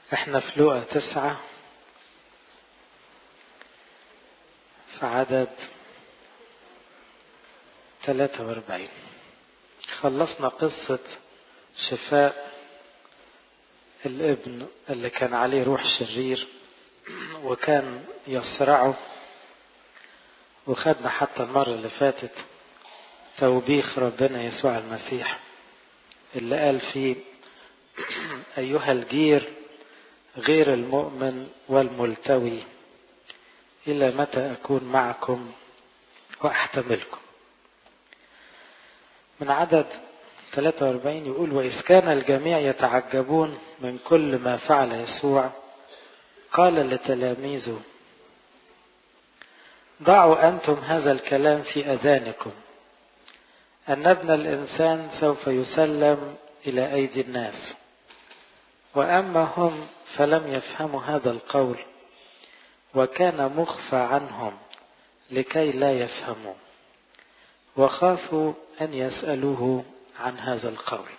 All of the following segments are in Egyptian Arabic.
احنا في لقى تسعة في عدد 43 خلصنا قصة شفاء الابن اللي كان عليه روح شرير وكان يصرعه وخدنا حتى المرة اللي فاتت توبيخ ربنا يسوع المسيح اللي قال فيه أيها الجير غير المؤمن والملتوي إلى متى أكون معكم وأحتملكم من عدد 43 يقول وإذ كان الجميع يتعجبون من كل ما فعل يسوع قال لتلاميذه ضعوا أنتم هذا الكلام في أذانكم أن ابن الإنسان سوف يسلم إلى أيدي الناس وأما هم فلم يفهموا هذا القول وكان مخفى عنهم لكي لا يفهموا وخافوا أن يسألوه عن هذا القول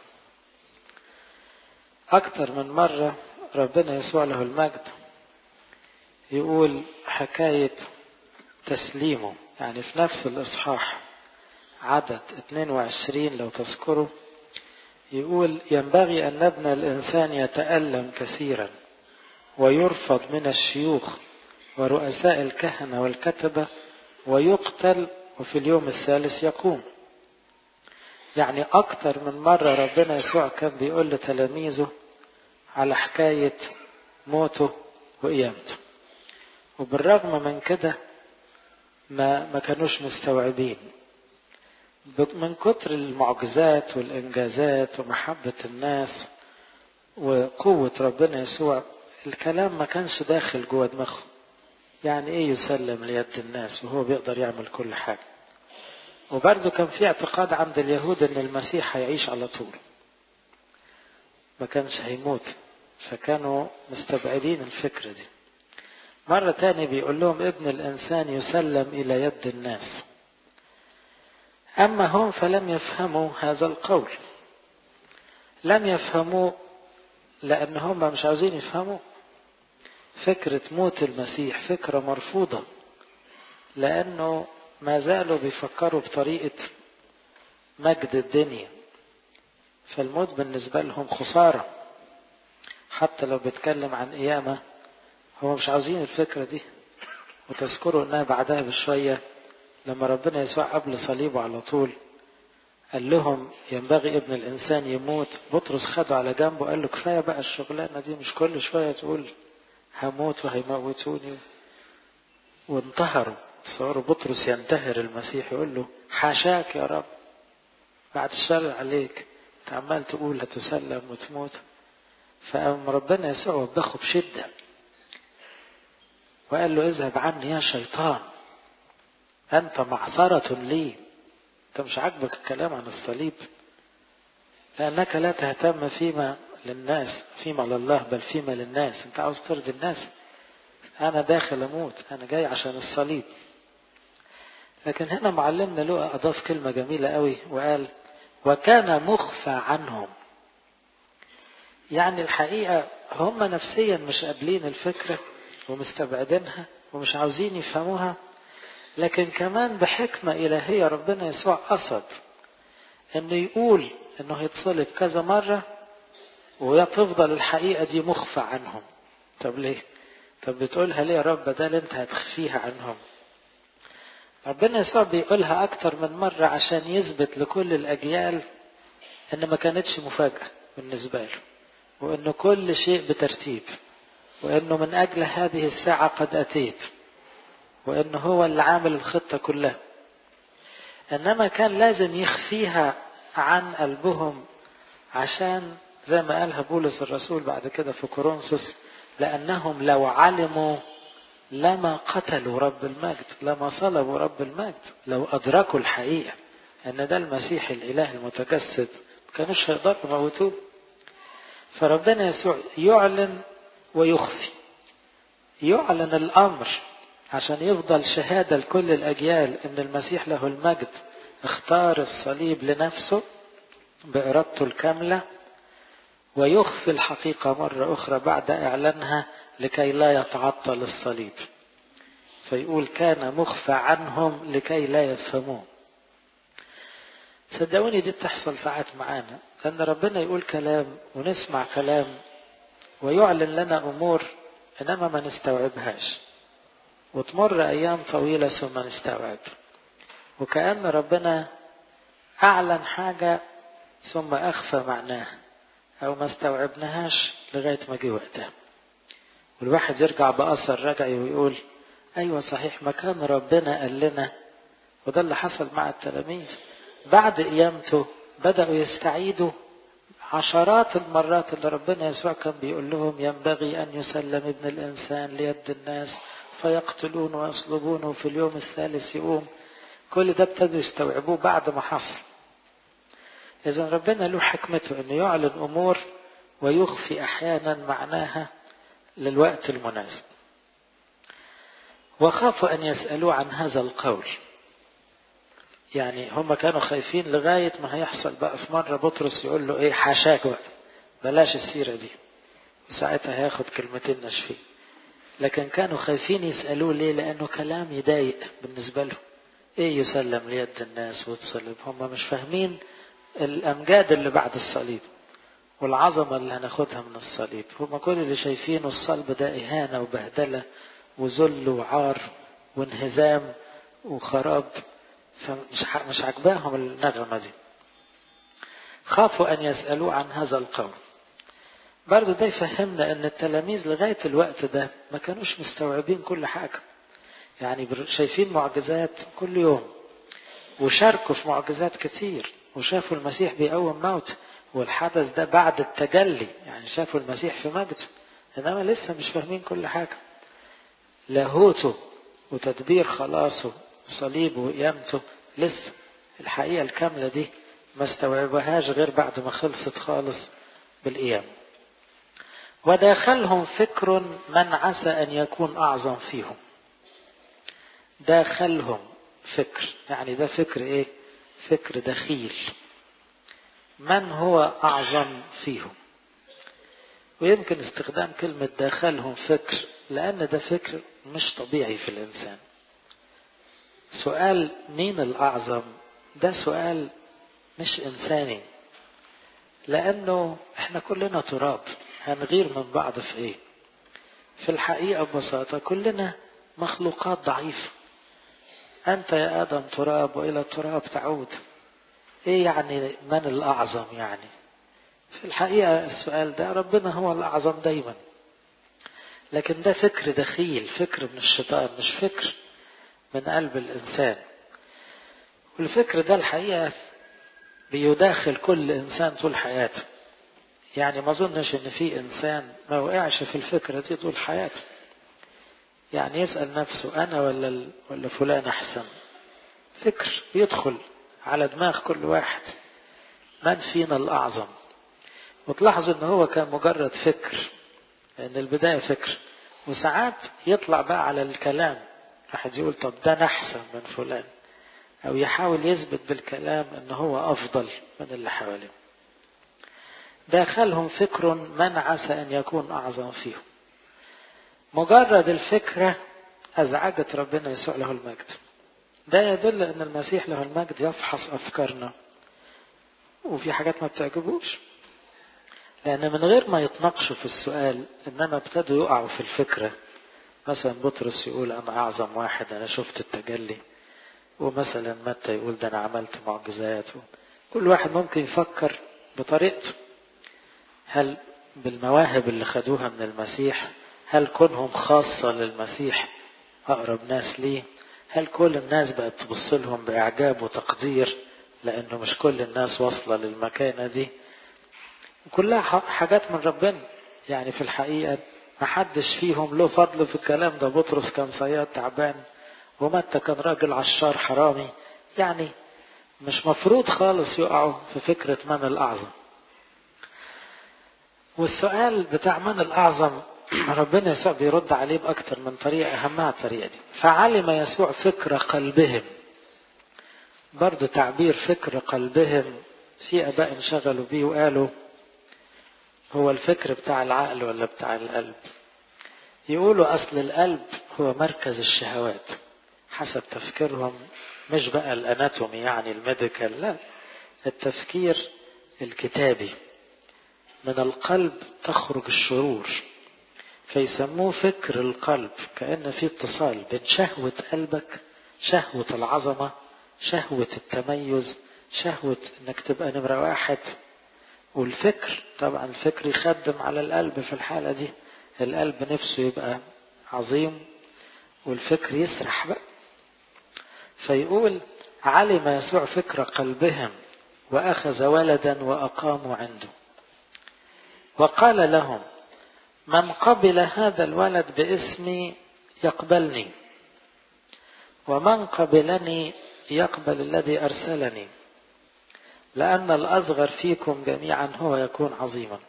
أكثر من مرة ربنا يسوع له المجد يقول حكاية تسليمه يعني في نفس الإصحاح عدد 22 لو تذكروا يقول ينبغي أن ابن الإنسان يتألم كثيرا ويرفض من الشيوخ ورؤساء الكهنة والكتبة ويقتل وفي اليوم الثالث يقوم يعني أكتر من مرة ربنا يسوع كان بيقول لتلاميذه على حكاية موته وقيامته وبالرغم من كده ما ما كانوش مستوعبين من كتر المعجزات والإنجازات ومحبة الناس وقوة ربنا يسوع الكلام ما كانش داخل جوه دماغهم يعني ايه يسلم ليد الناس وهو بيقدر يعمل كل حاجة وبرضه كان في اعتقاد عند اليهود ان المسيح هيعيش على طول ما كانش هيموت فكانوا مستبعدين الفكرة دي مرة تاني بيقول لهم ابن الإنسان يسلم إلى يد الناس أما هم فلم يفهموا هذا القول لم يفهموا لأن هم مش عاوزين يفهموا فكرة موت المسيح فكرة مرفوضة لأنه ما زالوا بيفكروا بطريقة مجد الدنيا فالموت بالنسبة لهم خسارة حتى لو بيتكلم عن قيامة هم مش عاوزين الفكرة دي وتذكروا انها بعدها بشوية لما ربنا يسوع قبل صليبه على طول قال لهم ينبغي ابن الانسان يموت بطرس خده على جنبه قال له كفايه بقى الشغلانه دي مش كل شويه تقول هموت وهيموتوني وانتهروا تصوروا بطرس ينتهر المسيح يقول له حاشاك يا رب بعد الشر عليك انت عمال تقول هتسلم وتموت فقام ربنا يسوع وبخه بشده وقال له اذهب عني يا شيطان أنت معصرة لي أنت مش عاجبك الكلام عن الصليب لأنك لا تهتم فيما للناس فيما لله بل فيما للناس أنت عاوز ترضي الناس أنا داخل أموت أنا جاي عشان الصليب لكن هنا معلمنا لقى أضاف كلمة جميلة قوي وقال وكان مخفى عنهم يعني الحقيقة هم نفسيا مش قابلين الفكرة ومستبعدينها ومش عاوزين يفهموها لكن كمان بحكمة إلهية ربنا يسوع قصد انه يقول انه هيتصلب كذا مرة وتفضل الحقيقة دي مخفى عنهم طب ليه طب بتقولها ليه يا رب بدل انت هتخفيها عنهم ربنا يسوع بيقولها اكتر من مرة عشان يثبت لكل الاجيال ان ما كانتش مفاجأة بالنسبة له وانه كل شيء بترتيب وانه من اجل هذه الساعة قد اتيت وانه هو اللي عامل الخطة كلها انما كان لازم يخفيها عن قلبهم عشان زي ما قالها بولس الرسول بعد كده في كورنثوس لانهم لو علموا لما قتلوا رب المجد لما صلبوا رب المجد لو ادركوا الحقيقة ان ده المسيح الاله المتجسد ما كانوش هيقدروا يموتوه فربنا يسوع يعلن ويخفي يعلن الامر عشان يفضل شهادة لكل الأجيال أن المسيح له المجد اختار الصليب لنفسه بإرادته الكاملة ويخفي الحقيقة مرة أخرى بعد إعلانها لكي لا يتعطل الصليب فيقول كان مخفى عنهم لكي لا يفهموه صدقوني دي بتحصل ساعات معانا لأن ربنا يقول كلام ونسمع كلام ويعلن لنا أمور إنما ما نستوعبهاش وتمر أيام طويلة ثم نستوعب وكأن ربنا أعلن حاجة ثم أخفى معناها أو ما استوعبناهاش لغاية ما جه وقتها والواحد يرجع بأثر رجعي ويقول أيوة صحيح ما كان ربنا قال لنا وده اللي حصل مع التلاميذ بعد قيامته بدأوا يستعيدوا عشرات المرات اللي ربنا يسوع كان بيقول لهم ينبغي أن يسلم ابن الإنسان ليد الناس فيقتلون ويصلبونه في اليوم الثالث يقوم كل ده ابتدوا يستوعبوه بعد ما حصل إذا ربنا له حكمته أنه يعلن أمور ويخفي أحيانا معناها للوقت المناسب وخافوا أن يسألوا عن هذا القول يعني هم كانوا خايفين لغاية ما هيحصل بقى في مرة بطرس يقول له ايه حاشاك بقى بلاش السيرة دي وساعتها هياخد كلمتين ناشفين لكن كانوا خايفين يسألوه ليه لأنه كلام يضايق بالنسبة له ايه يسلم ليد الناس وتصلب هم مش فاهمين الأمجاد اللي بعد الصليب والعظمة اللي هناخدها من الصليب هم كل اللي شايفينه الصلب ده إهانة وبهدلة وذل وعار وانهزام وخراب فمش مش عجباهم النغمة دي خافوا أن يسألوا عن هذا القول برضه ده يفهمنا أن التلاميذ لغاية الوقت ده ما كانوش مستوعبين كل حاجة يعني شايفين معجزات كل يوم وشاركوا في معجزات كتير وشافوا المسيح بيقوم موت والحدث ده بعد التجلي يعني شافوا المسيح في مجده انما لسه مش فاهمين كل حاجة لاهوته وتدبير خلاصه وصليبه وقيامته لسه الحقيقة الكاملة دي ما استوعبهاش غير بعد ما خلصت خالص بالقيام وداخلهم فكر من عسى أن يكون أعظم فيهم داخلهم فكر يعني ده فكر ايه فكر دخيل من هو أعظم فيهم ويمكن استخدام كلمة داخلهم فكر لأن ده فكر مش طبيعي في الإنسان سؤال مين الأعظم ده سؤال مش إنساني لأنه إحنا كلنا تراب هنغير من بعض في إيه في الحقيقة ببساطة كلنا مخلوقات ضعيفة أنت يا آدم تراب وإلى التراب تعود إيه يعني من الأعظم يعني في الحقيقة السؤال ده ربنا هو الأعظم دايما لكن ده فكر دخيل فكر من الشيطان مش فكر من قلب الإنسان والفكر ده الحقيقة بيداخل كل إنسان طول حياته يعني ما أظنش إن في إنسان ما وقعش في الفكرة دي طول حياته يعني يسأل نفسه أنا ولا ولا فلان أحسن فكر يدخل على دماغ كل واحد من فينا الأعظم وتلاحظوا إن هو كان مجرد فكر لأن البداية فكر وساعات يطلع بقى على الكلام واحد يقول طب ده أنا أحسن من فلان أو يحاول يثبت بالكلام إن هو أفضل من اللي حواليه داخلهم فكر من عسى أن يكون أعظم فيهم مجرد الفكرة أزعجت ربنا يسوع له المجد ده يدل أن المسيح له المجد يفحص أفكارنا وفي حاجات ما بتعجبوش لأن من غير ما يتناقشوا في السؤال إنما ابتدوا يقعوا في الفكرة مثلا بطرس يقول أنا أعظم واحد أنا شفت التجلي ومثلا متى يقول ده أنا عملت معجزات كل واحد ممكن يفكر بطريقته هل بالمواهب اللي خدوها من المسيح هل كونهم خاصة للمسيح أقرب ناس ليه هل كل الناس بقت تبص لهم بإعجاب وتقدير لأنه مش كل الناس واصلة للمكانة دي كلها حاجات من ربنا يعني في الحقيقة ما حدش فيهم له فضل في الكلام ده بطرس كان صياد تعبان ومتى كان راجل عشار حرامي يعني مش مفروض خالص يقعوا في فكرة من الأعظم والسؤال بتاع من الأعظم ربنا يسوع بيرد عليه بأكثر من طريقة أهمها الطريقة دي فعلم يسوع فكر قلبهم برضو تعبير فكر قلبهم في أباء انشغلوا بيه وقالوا هو الفكر بتاع العقل ولا بتاع القلب يقولوا أصل القلب هو مركز الشهوات حسب تفكيرهم مش بقى الاناتومي يعني الميديكال لا التفكير الكتابي من القلب تخرج الشرور فيسموه فكر القلب كأن في اتصال بين شهوة قلبك شهوة العظمة شهوة التميز شهوة انك تبقى نمرة واحد والفكر طبعا الفكر يخدم على القلب في الحالة دي القلب نفسه يبقى عظيم والفكر يسرح بقى فيقول علم يسوع فكر قلبهم وأخذ ولدا وأقاموا عنده وقال لهم من قبل هذا الولد باسمي يقبلني ومن قبلني يقبل الذي أرسلني لأن الأصغر فيكم جميعا هو يكون عظيما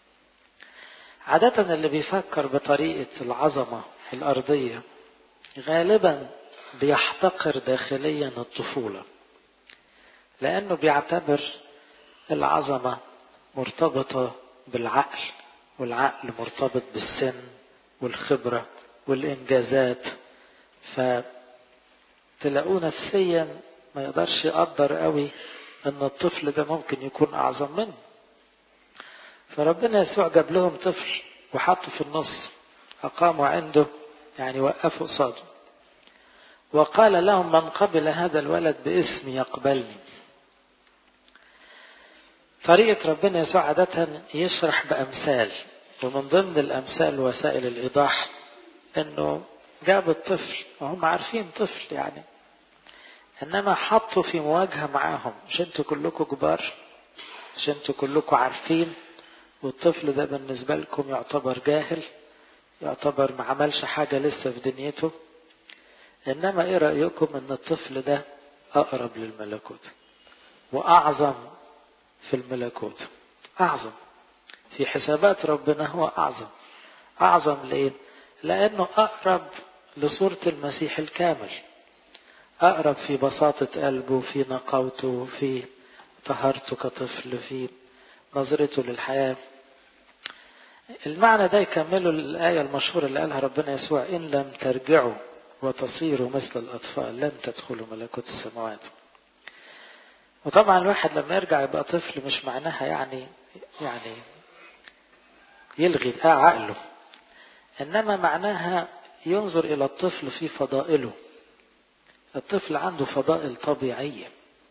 عادة اللي بيفكر بطريقة العظمة الأرضية غالبا بيحتقر داخليا الطفولة لأنه بيعتبر العظمة مرتبطة بالعقل والعقل مرتبط بالسن والخبرة والإنجازات فتلاقوه نفسيا ما يقدرش يقدر قوي ان الطفل ده ممكن يكون اعظم منه فربنا يسوع جاب لهم طفل وحطه في النص اقاموا عنده يعني وقفوا قصاده وقال لهم من قبل هذا الولد باسمي يقبلني طريقة ربنا يسوع عادة يشرح بأمثال ومن ضمن الأمثال وسائل الإيضاح إنه جاب الطفل وهم عارفين طفل يعني إنما حطوا في مواجهة معاهم مش انتوا كلكم كبار مش انتوا كلكم عارفين والطفل ده بالنسبة لكم يعتبر جاهل يعتبر ما عملش حاجة لسه في دنيته إنما إيه رأيكم إن الطفل ده أقرب للملكوت وأعظم في الملكوت أعظم في حسابات ربنا هو أعظم أعظم ليه؟ لأنه أقرب لصورة المسيح الكامل أقرب في بساطة قلبه في نقاوته في طهارته كطفل في نظرته للحياة المعنى ده يكمله الآية المشهورة اللي قالها ربنا يسوع إن لم ترجعوا وتصيروا مثل الأطفال لن تدخلوا ملكوت السماوات وطبعا الواحد لما يرجع يبقى طفل مش معناها يعني يعني يلغي عقله إنما معناها ينظر إلى الطفل في فضائله الطفل عنده فضائل طبيعية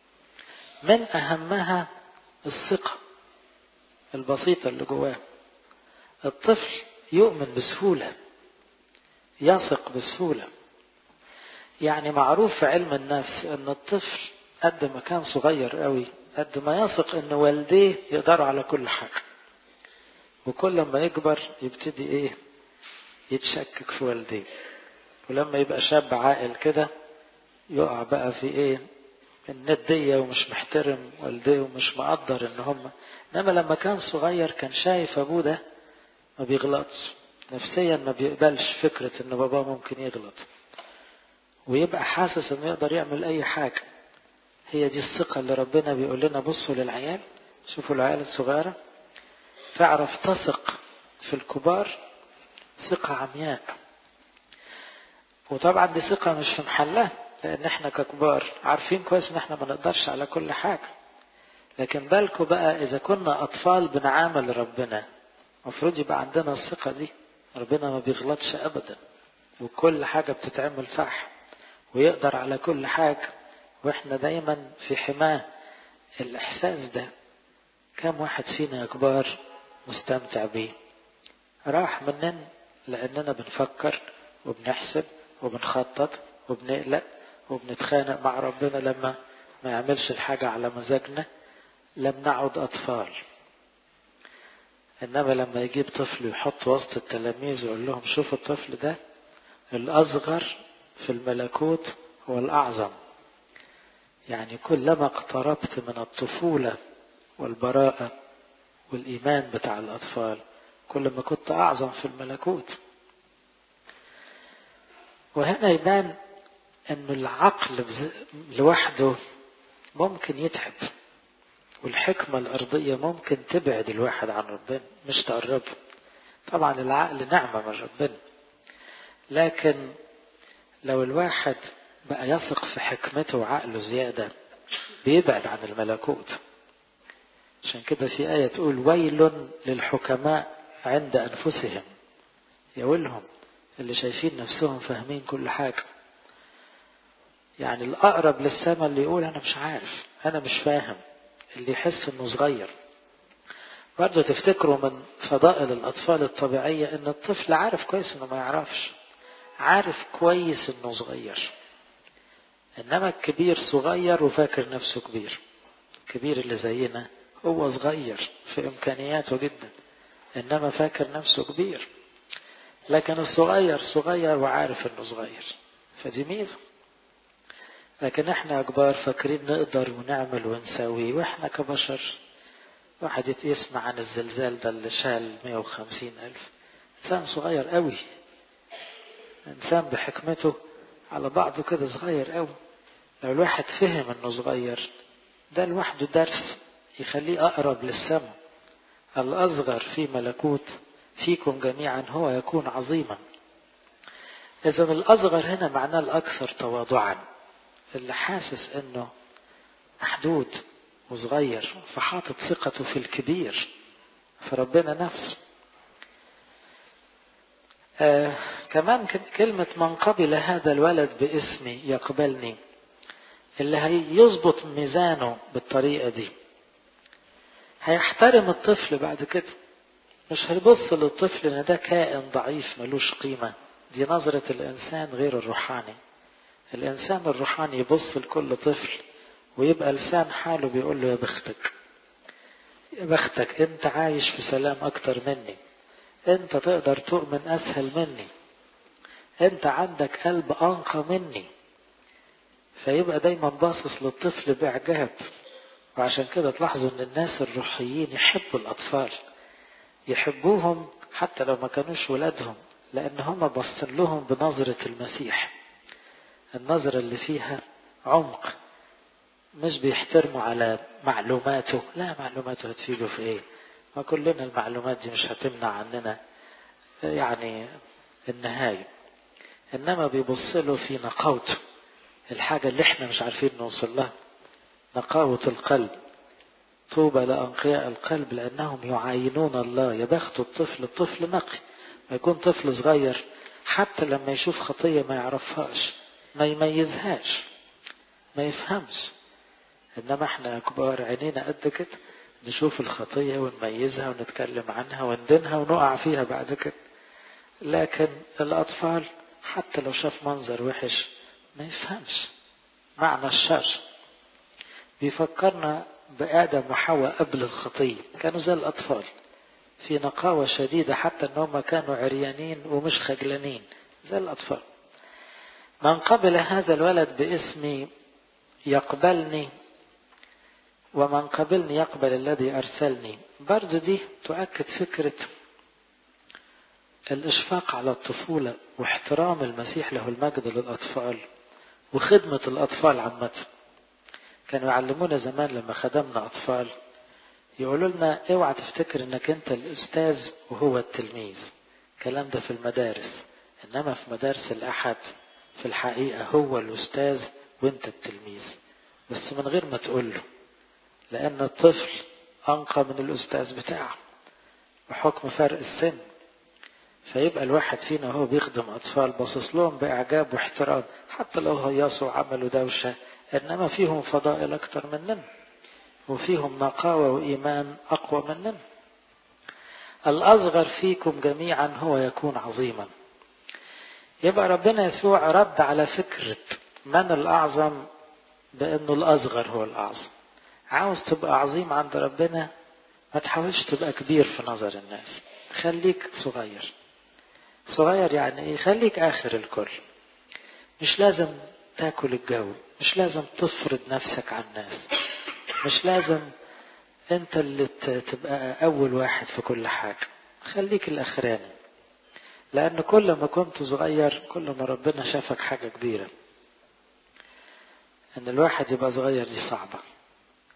من أهمها الثقة البسيطة اللي جواه الطفل يؤمن بسهولة يثق بسهولة يعني معروف في علم النفس ان الطفل قد ما كان صغير قوي قد ما يثق ان والديه يقدروا على كل حاجة وكل ما يكبر يبتدي ايه يتشكك في والديه ولما يبقى شاب عاقل كده يقع بقى في ايه الندية ومش محترم والديه ومش مقدر ان هم انما لما كان صغير كان شايف ابوه ده ما بيغلطش نفسيا ما بيقبلش فكرة ان باباه ممكن يغلط ويبقى حاسس انه يقدر يعمل اي حاجة هي دي الثقة اللي ربنا بيقول لنا بصوا للعيال شوفوا العيال الصغيرة تعرف تثق في الكبار ثقة عمياء وطبعا دي ثقة مش في محلها لان احنا ككبار عارفين كويس ان احنا ما نقدرش على كل حاجة لكن بالكم بقى اذا كنا اطفال بنعامل ربنا المفروض يبقى عندنا الثقة دي ربنا ما بيغلطش ابدا وكل حاجة بتتعمل صح ويقدر على كل حاجة واحنا دايما في حماه الاحساس ده كم واحد فينا يا كبار مستمتع بيه راح مننا لاننا بنفكر وبنحسب وبنخطط وبنقلق وبنتخانق مع ربنا لما ما يعملش الحاجة على مزاجنا لم نعد أطفال إنما لما يجيب طفل يحط وسط التلاميذ ويقول لهم شوفوا الطفل ده الأصغر في الملكوت هو الأعظم يعني كلما اقتربت من الطفولة والبراءة والإيمان بتاع الأطفال كل ما كنت أعظم في الملكوت وهنا يبان أن العقل لوحده ممكن يتعب والحكمة الأرضية ممكن تبعد الواحد عن ربنا مش تقربه طبعا العقل نعمة من ربنا لكن لو الواحد بقى يثق في حكمته وعقله زيادة بيبعد عن الملكوت عشان كده في آية تقول ويل للحكماء عند أنفسهم يا ويلهم اللي شايفين نفسهم فاهمين كل حاجة يعني الأقرب للسماء اللي يقول أنا مش عارف أنا مش فاهم اللي يحس إنه صغير برضه تفتكروا من فضائل الأطفال الطبيعية إن الطفل عارف كويس إنه ما يعرفش عارف كويس إنه صغير إنما الكبير صغير وفاكر نفسه كبير الكبير اللي زينا هو صغير في إمكانياته جدا إنما فاكر نفسه كبير لكن الصغير صغير وعارف إنه صغير فدي ميزة لكن احنا كبار فاكرين نقدر ونعمل ونسوي واحنا كبشر واحد يسمع عن الزلزال ده اللي شال 150 ألف إنسان صغير قوي إنسان بحكمته على بعضه كده صغير قوي لو الواحد فهم إنه صغير ده لوحده درس يخليه أقرب للسماء الأصغر في ملكوت فيكم جميعا هو يكون عظيما إذا الأصغر هنا معناه الأكثر تواضعا اللي حاسس إنه محدود وصغير فحاطط ثقته في الكبير في ربنا نفسه آه كمان كلمة من قبل هذا الولد باسمي يقبلني اللي هيظبط ميزانه بالطريقة دي هيحترم الطفل بعد كده مش هيبص للطفل ان ده كائن ضعيف ملوش قيمة دي نظرة الانسان غير الروحاني الانسان الروحاني يبص لكل طفل ويبقى لسان حاله بيقول له يا بختك يا بختك انت عايش في سلام اكتر مني انت تقدر تؤمن اسهل مني انت عندك قلب انقى مني فيبقى دايما باصص للطفل باعجاب وعشان كده تلاحظوا ان الناس الروحيين يحبوا الاطفال يحبوهم حتى لو ما كانوش ولادهم لان هم باصين لهم بنظرة المسيح النظرة اللي فيها عمق مش بيحترموا على معلوماته لا معلوماته هتفيده في ايه ما كلنا المعلومات دي مش هتمنع عننا يعني النهاية انما بيبص له في نقاوته الحاجة اللي احنا مش عارفين نوصل لها نقاوة القلب طوبى لأنقياء القلب لأنهم يعاينون الله يا بخت الطفل الطفل نقي ما يكون طفل صغير حتى لما يشوف خطية ما يعرفهاش ما يميزهاش ما يفهمش انما احنا كبار عينينا قد كده نشوف الخطية ونميزها ونتكلم عنها وندينها ونقع فيها بعد كده لكن الأطفال حتى لو شاف منظر وحش ما يفهمش معنى الشر بيفكرنا بآدم وحواء قبل الخطية كانوا زي الأطفال في نقاوة شديدة حتى ان هم كانوا عريانين ومش خجلانين زي الأطفال من قبل هذا الولد باسمي يقبلني ومن قبلني يقبل الذي أرسلني برضو دي تؤكد فكرة الإشفاق على الطفولة واحترام المسيح له المجد للأطفال وخدمة الأطفال عامة كانوا يعلمونا زمان لما خدمنا أطفال يقولوا لنا اوعى تفتكر انك انت الأستاذ وهو التلميذ الكلام ده في المدارس إنما في مدارس الأحد في الحقيقة هو الأستاذ وانت التلميذ بس من غير ما تقول له لأن الطفل أنقى من الأستاذ بتاعه بحكم فرق السن فيبقى الواحد فينا وهو بيخدم أطفال باصص لهم بإعجاب واحترام حتى لو هيصوا وعملوا دوشة إنما فيهم فضائل أكتر مننا وفيهم نقاوة وإيمان أقوى مننا الأصغر فيكم جميعا هو يكون عظيما يبقى ربنا يسوع رد على فكرة من الأعظم بأنه الأصغر هو الأعظم عاوز تبقى عظيم عند ربنا ما تحاولش تبقى كبير في نظر الناس خليك صغير صغير يعني ايه خليك اخر الكل مش لازم تاكل الجو مش لازم تفرض نفسك على الناس مش لازم انت اللي تبقى اول واحد في كل حاجة خليك الاخراني لان كل ما كنت صغير كل ما ربنا شافك حاجة كبيرة ان الواحد يبقى صغير دي صعبة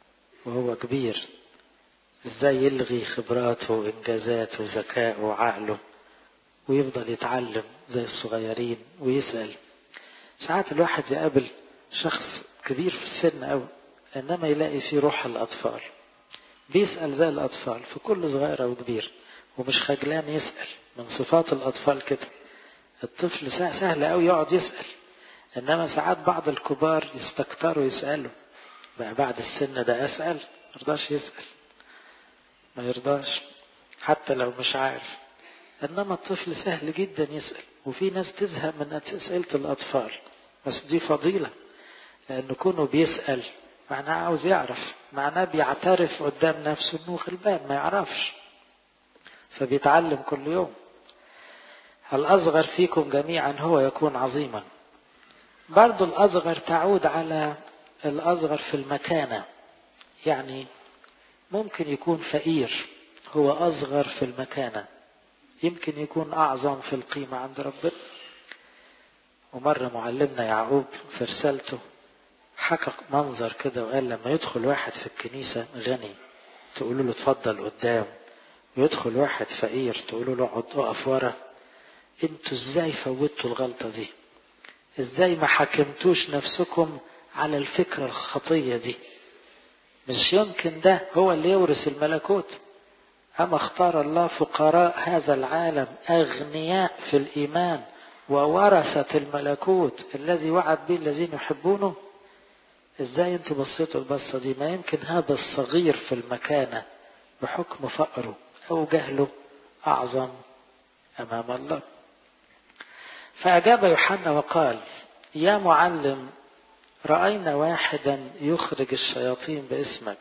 وهو كبير ازاي يلغي خبراته وانجازاته وذكائه وعقله ويفضل يتعلم زي الصغيرين ويسأل ساعات الواحد يقابل شخص كبير في السن أو إنما يلاقي فيه روح الأطفال بيسأل زي الأطفال في كل صغير أو كبير ومش خجلان يسأل من صفات الأطفال كده الطفل سهل أوي يقعد يسأل إنما ساعات بعض الكبار يستكتروا يسألوا بقى بعد السن ده أسأل مرضاش يسأل ما يرضاش حتى لو مش عارف إنما الطفل سهل جدا يسأل وفي ناس تزهق من أسئلة الأطفال بس دي فضيلة لأنه كونه بيسأل معناه عاوز يعرف معناه بيعترف قدام نفسه إنه غلبان ما يعرفش فبيتعلم كل يوم الأصغر فيكم جميعا هو يكون عظيما برضو الأصغر تعود على الأصغر في المكانة يعني ممكن يكون فقير هو أصغر في المكانة يمكن يكون أعظم في القيمة عند ربنا ومرة معلمنا يعقوب في رسالته حكى منظر كده وقال لما يدخل واحد في الكنيسة غني تقولوا له اتفضل قدام ويدخل واحد فقير تقولوا له اقعد اقف ورا انتوا ازاي فوتوا الغلطة دي ازاي ما حكمتوش نفسكم على الفكرة الخطية دي مش يمكن ده هو اللي يورث الملكوت أما اختار الله فقراء هذا العالم أغنياء في الإيمان وورثة الملكوت الذي وعد به الذين يحبونه ازاي انتوا بصيتوا البصة دي ما يمكن هذا الصغير في المكانة بحكم فقره أو جهله أعظم أمام الله فأجاب يوحنا وقال يا معلم رأينا واحدا يخرج الشياطين باسمك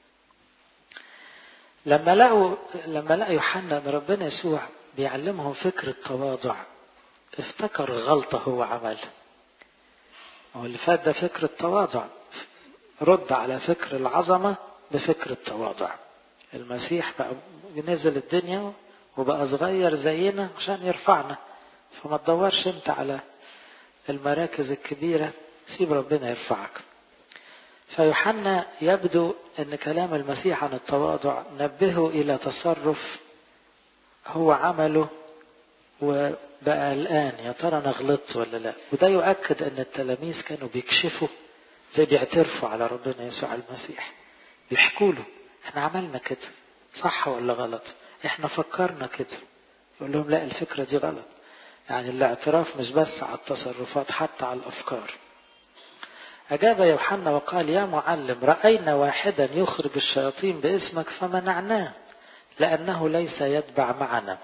لما لقوا لما لقى يوحنا ان ربنا يسوع بيعلمهم فكر التواضع افتكر غلطة هو عملها هو اللي فات ده فكر التواضع رد على فكر العظمة بفكر التواضع المسيح بقى نزل الدنيا وبقى صغير زينا عشان يرفعنا فما تدورش انت على المراكز الكبيرة سيب ربنا يرفعك فيوحنا يبدو ان كلام المسيح عن التواضع نبهه الى تصرف هو عمله وبقى الان يا ترى انا غلطت ولا لا وده يؤكد ان التلاميذ كانوا بيكشفوا زي بيعترفوا على ربنا يسوع المسيح بيحكوا له احنا عملنا كده صح ولا غلط احنا فكرنا كده يقول لهم لا الفكرة دي غلط يعني الاعتراف مش بس على التصرفات حتى على الافكار أجاب يوحنا وقال يا معلم رأينا واحدا يخرج الشياطين باسمك فمنعناه لأنه ليس يتبع معنا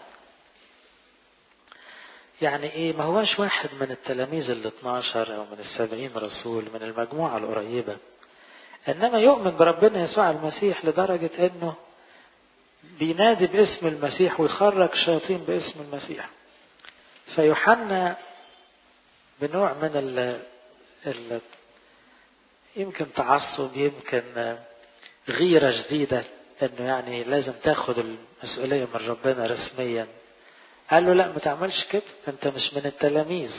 يعني إيه ما هواش واحد من التلاميذ ال 12 أو من السبعين رسول من المجموعة القريبة إنما يؤمن بربنا يسوع المسيح لدرجة إنه بينادي باسم المسيح ويخرج شياطين باسم المسيح فيوحنا بنوع من ال ال يمكن تعصب يمكن غيرة جديدة انه يعني لازم تاخد المسؤولية من ربنا رسميا قال له لا ما تعملش كده انت مش من التلاميذ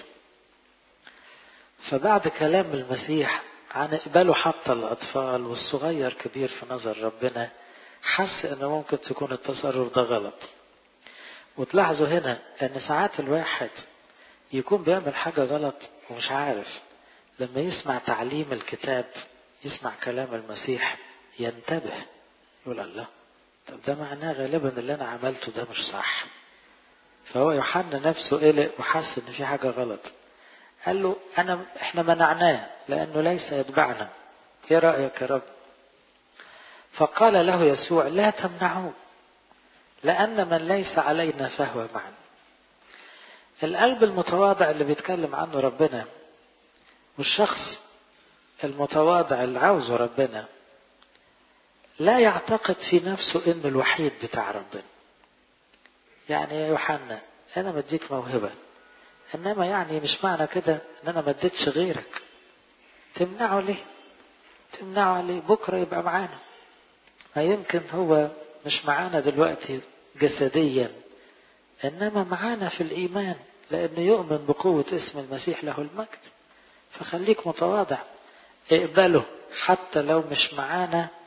فبعد كلام المسيح عن اقباله حتى الاطفال والصغير كبير في نظر ربنا حس انه ممكن تكون التصرف ده غلط وتلاحظوا هنا ان ساعات الواحد يكون بيعمل حاجة غلط ومش عارف لما يسمع تعليم الكتاب يسمع كلام المسيح ينتبه يقول الله طب ده معناه غالبا اللي انا عملته ده مش صح فهو يوحنا نفسه قلق وحس ان في حاجة غلط قال له انا احنا منعناه لانه ليس يتبعنا ايه رأيك يا رب فقال له يسوع لا تمنعوه لأن من ليس علينا فهو معنا القلب المتواضع اللي بيتكلم عنه ربنا والشخص المتواضع اللي عاوزه ربنا لا يعتقد في نفسه انه الوحيد بتاع ربنا يعني يا يوحنا انا مديك موهبة انما يعني مش معنى كده ان انا ما اديتش غيرك تمنعه ليه تمنعه ليه بكرة يبقى معانا ما يمكن هو مش معانا دلوقتي جسديا انما معانا في الايمان لانه يؤمن بقوة اسم المسيح له المجد فخليك متواضع اقبله حتى لو مش معانا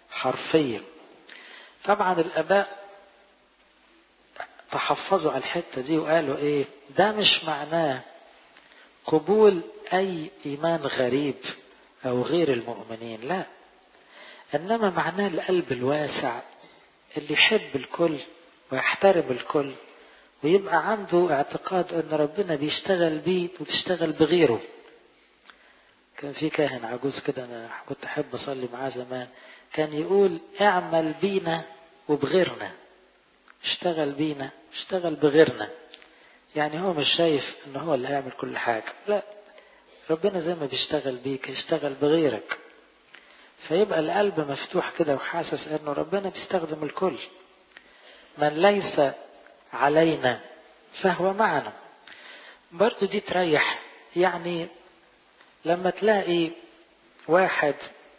حرفيا طبعا الآباء تحفظوا على الحتة دي وقالوا ايه ده مش معناه قبول اي ايمان غريب او غير المؤمنين لا انما معناه القلب الواسع اللي يحب الكل ويحترم الكل ويبقى عنده اعتقاد ان ربنا بيشتغل بيه وبيشتغل بغيره كان في كاهن عجوز كده انا كنت احب اصلي معاه زمان كان يقول اعمل بينا وبغيرنا اشتغل بينا اشتغل بغيرنا يعني هو مش شايف ان هو اللي هيعمل كل حاجة لا ربنا زي ما بيشتغل بيك يشتغل بغيرك فيبقى القلب مفتوح كده وحاسس انه ربنا بيستخدم الكل من ليس علينا فهو معنا برضو دي تريح يعني لما تلاقي واحد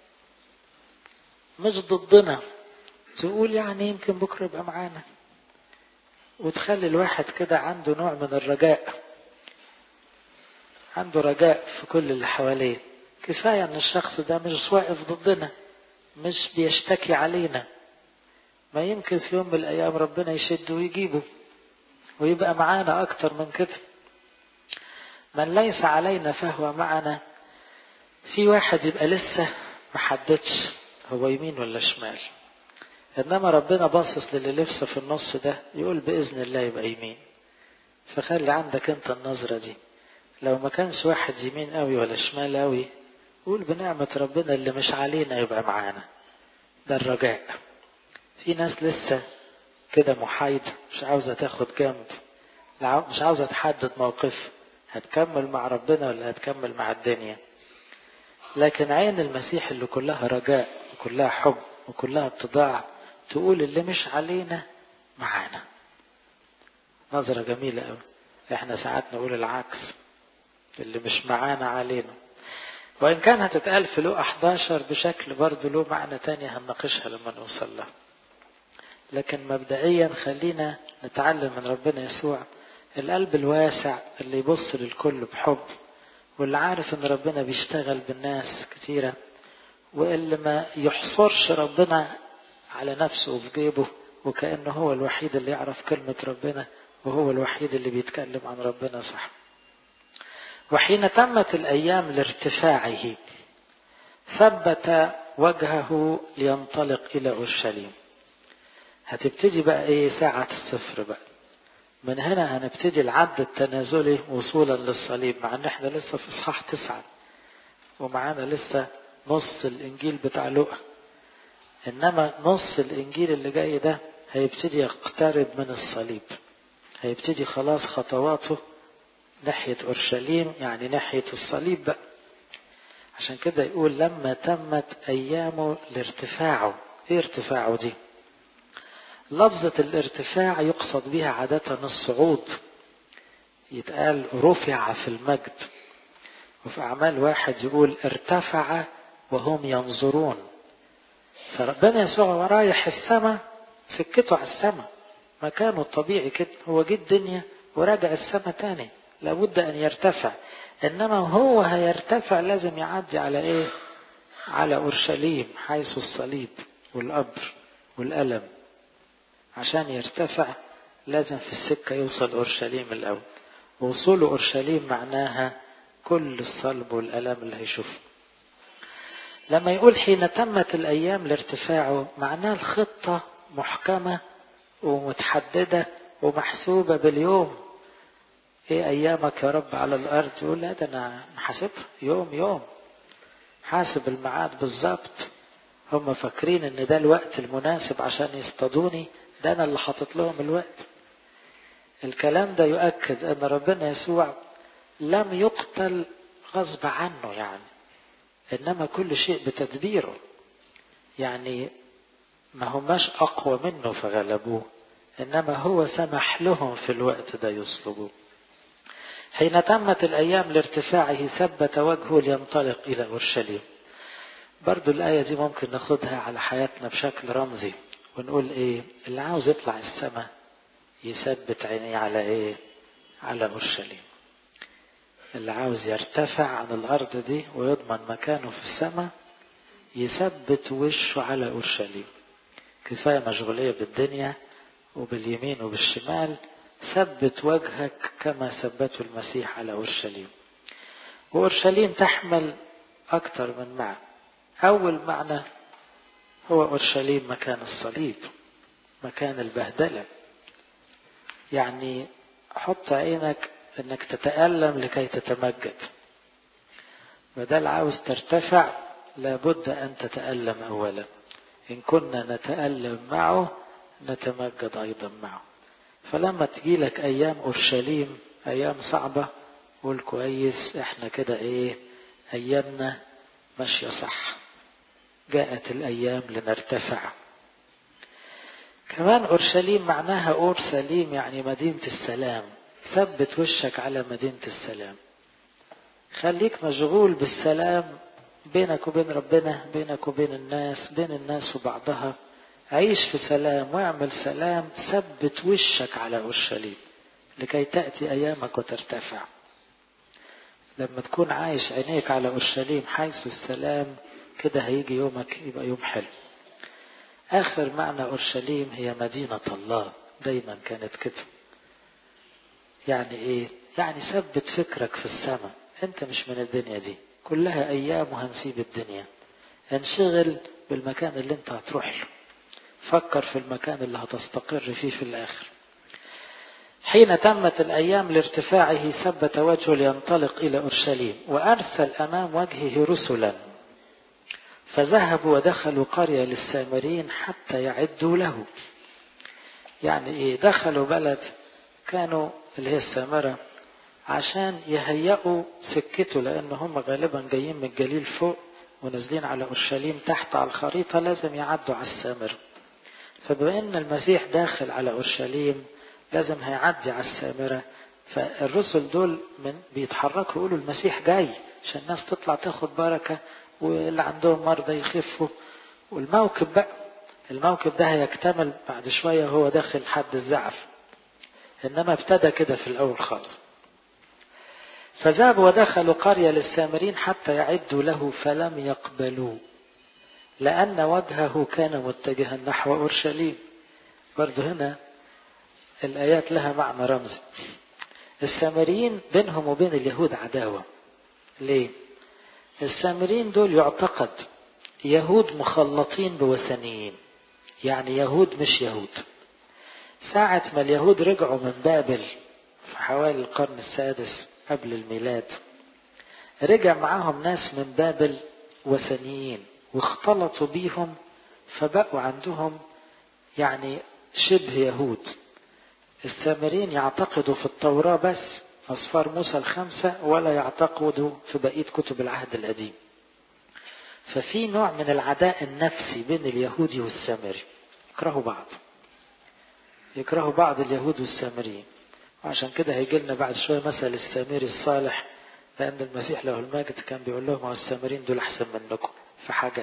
مش ضدنا تقول يعني يمكن بكرة يبقى معانا وتخلي الواحد كده عنده نوع من الرجاء عنده رجاء في كل اللي حواليه كفاية ان الشخص ده مش واقف ضدنا مش بيشتكي علينا ما يمكن في يوم من الايام ربنا يشده ويجيبه ويبقى معانا اكتر من كده من ليس علينا فهو معنا في واحد يبقى لسه محددش هو يمين ولا شمال انما ربنا باصص للي لسه في النص ده يقول باذن الله يبقى يمين فخلي عندك انت النظره دي لو ما كانش واحد يمين قوي ولا شمال قوي قول بنعمة ربنا اللي مش علينا يبقى معانا ده الرجاء في ناس لسه كده محايدة مش عاوزة تاخد جنب مش عاوزة تحدد موقف هتكمل مع ربنا ولا هتكمل مع الدنيا لكن عين المسيح اللي كلها رجاء وكلها حب وكلها اتضاع تقول اللي مش علينا معانا نظرة جميلة قوي احنا ساعات نقول العكس اللي مش معانا علينا وإن كان هتتقال في لو 11 بشكل برضه له معنى تاني هنناقشها لما نوصل لها لكن مبدئيا خلينا نتعلم من ربنا يسوع القلب الواسع اللي يبص للكل بحب واللي عارف ان ربنا بيشتغل بالناس كتيرة واللي ما يحصرش ربنا على نفسه وفي جيبه وكأنه هو الوحيد اللي يعرف كلمة ربنا وهو الوحيد اللي بيتكلم عن ربنا صح وحين تمت الأيام لارتفاعه ثبت وجهه لينطلق إلى أورشليم هتبتدي بقى إيه ساعة الصفر بقى من هنا هنبتدي العد التنازلي وصولا للصليب مع ان احنا لسه في اصحاح تسعة ومعانا لسه نص الانجيل بتاع لوقا انما نص الانجيل اللي جاي ده هيبتدي يقترب من الصليب هيبتدي خلاص خطواته ناحية أورشليم يعني ناحية الصليب بقى عشان كده يقول لما تمت أيامه لارتفاعه إيه ارتفاعه دي لفظة الارتفاع يقصد بها عادة الصعود يتقال رفع في المجد وفي أعمال واحد يقول ارتفع وهم ينظرون فربنا يسوع رايح السماء سكته على السماء مكانه الطبيعي كده هو جه الدنيا وراجع السماء تاني لابد أن يرتفع إنما هو هيرتفع لازم يعدي على إيه على أورشليم حيث الصليب والقبر والألم عشان يرتفع لازم في السكة يوصل أورشليم الأول وصوله أورشليم معناها كل الصلب والألام اللي هيشوفه لما يقول حين تمت الأيام لارتفاعه معناه الخطة محكمة ومتحددة ومحسوبة باليوم ايه ايامك يا رب على الارض يقول لا ده انا حاسبها يوم يوم حاسب الميعاد بالظبط هم فاكرين ان ده الوقت المناسب عشان يصطادوني ده انا اللي حاطط لهم الوقت الكلام ده يؤكد ان ربنا يسوع لم يقتل غصب عنه يعني انما كل شيء بتدبيره يعني ما هماش اقوى منه فغلبوه انما هو سمح لهم في الوقت ده يصلبوه حين تمت الأيام لارتفاعه ثبت وجهه لينطلق إلى أورشليم برضو الآية دي ممكن ناخدها على حياتنا بشكل رمزي ونقول إيه اللي عاوز يطلع السماء يثبت عينيه على إيه على أورشليم اللي عاوز يرتفع عن الأرض دي ويضمن مكانه في السماء يثبت وشه على أورشليم كفاية مشغولية بالدنيا وباليمين وبالشمال ثبت وجهك كما ثبته المسيح على أورشليم وأورشليم تحمل أكثر من معنى أول معنى هو أورشليم مكان الصليب مكان البهدلة يعني حط عينك انك تتألم لكي تتمجد بدل عاوز ترتفع لابد ان تتألم اولا ان كنا نتألم معه نتمجد ايضا معه فلما تجيلك ايام اورشليم ايام صعبة قول كويس احنا كده ايه ايامنا ماشية صح جاءت الايام لنرتفع كمان اورشليم معناها اورشليم يعني مدينة السلام ثبت وشك على مدينة السلام خليك مشغول بالسلام بينك وبين ربنا بينك وبين الناس بين الناس وبعضها عيش في سلام واعمل سلام ثبت وشك على اورشليم لكي تأتي ايامك وترتفع لما تكون عايش عينيك على اورشليم حيث السلام كده هيجي يومك يبقى يوم حلو آخر معنى أورشليم هي مدينة الله دايما كانت كده يعني إيه؟ يعني ثبت فكرك في السماء أنت مش من الدنيا دي كلها أيام وهنسيب الدنيا انشغل بالمكان اللي أنت هتروح له فكر في المكان اللي هتستقر فيه في الآخر حين تمت الأيام لارتفاعه ثبت وجهه لينطلق إلى أورشليم وأرسل أمام وجهه رسلا فذهبوا ودخلوا قرية للسامريين حتى يعدوا له يعني ايه دخلوا بلد كانوا اللي هي السامرة عشان يهيئوا سكته لان هم غالبا جايين من الجليل فوق ونازلين على اورشليم تحت على الخريطة لازم يعدوا على السامرة فبما ان المسيح داخل على اورشليم لازم هيعدي على السامرة فالرسل دول من بيتحركوا يقولوا المسيح جاي عشان الناس تطلع تاخد بركة واللي عندهم مرضى يخفوا والموكب بقى الموكب ده هيكتمل بعد شوية هو داخل حد الزعف إنما ابتدى كده في الأول خالص فذهبوا ودخلوا قرية للسامرين حتى يعدوا له فلم يقبلوه لأن وجهه كان متجها نحو أورشليم برضه هنا الآيات لها معنى رمزي السامريين بينهم وبين اليهود عداوة ليه؟ السامريين دول يعتقد يهود مخلطين بوثنيين يعني يهود مش يهود ساعة ما اليهود رجعوا من بابل في حوالي القرن السادس قبل الميلاد رجع معاهم ناس من بابل وثنيين واختلطوا بيهم فبقوا عندهم يعني شبه يهود السامريين يعتقدوا في التوراة بس أصفار موسى الخمسة ولا يعتقدوا في بقية كتب العهد القديم ففي نوع من العداء النفسي بين اليهودي والسامري يكرهوا بعض يكرهوا بعض اليهود والسامريين وعشان كده هيجي لنا بعد شوية مثل السامري الصالح لأن المسيح له المجد كان بيقول لهم هو السامريين دول أحسن منكم في حاجات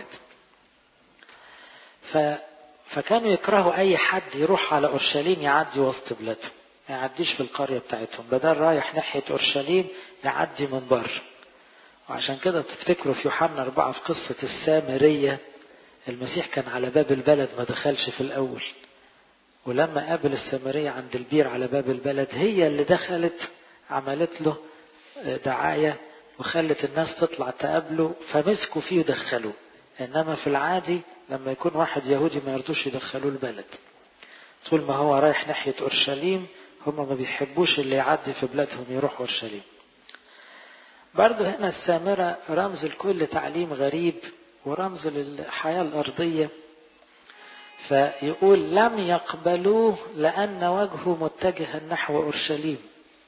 ف... فكانوا يكرهوا أي حد يروح على أورشليم يعدي وسط بلادهم ما يعديش في القرية بتاعتهم بدل رايح ناحية أورشليم يعدي من بره وعشان كده تفتكروا في يوحنا أربعة في قصة السامرية المسيح كان على باب البلد ما دخلش في الأول ولما قابل السامرية عند البير على باب البلد هي اللي دخلت عملت له دعاية وخلت الناس تطلع تقابله فمسكوا فيه ودخلوه إنما في العادي لما يكون واحد يهودي ما يرضوش يدخلوه البلد طول ما هو رايح ناحية أورشليم هم ما بيحبوش اللي يعدي في بلادهم يروح أورشليم برضه هنا السامرة رمز لكل تعليم غريب ورمز للحياة الأرضية فيقول لم يقبلوه لأن وجهه متجها نحو أورشليم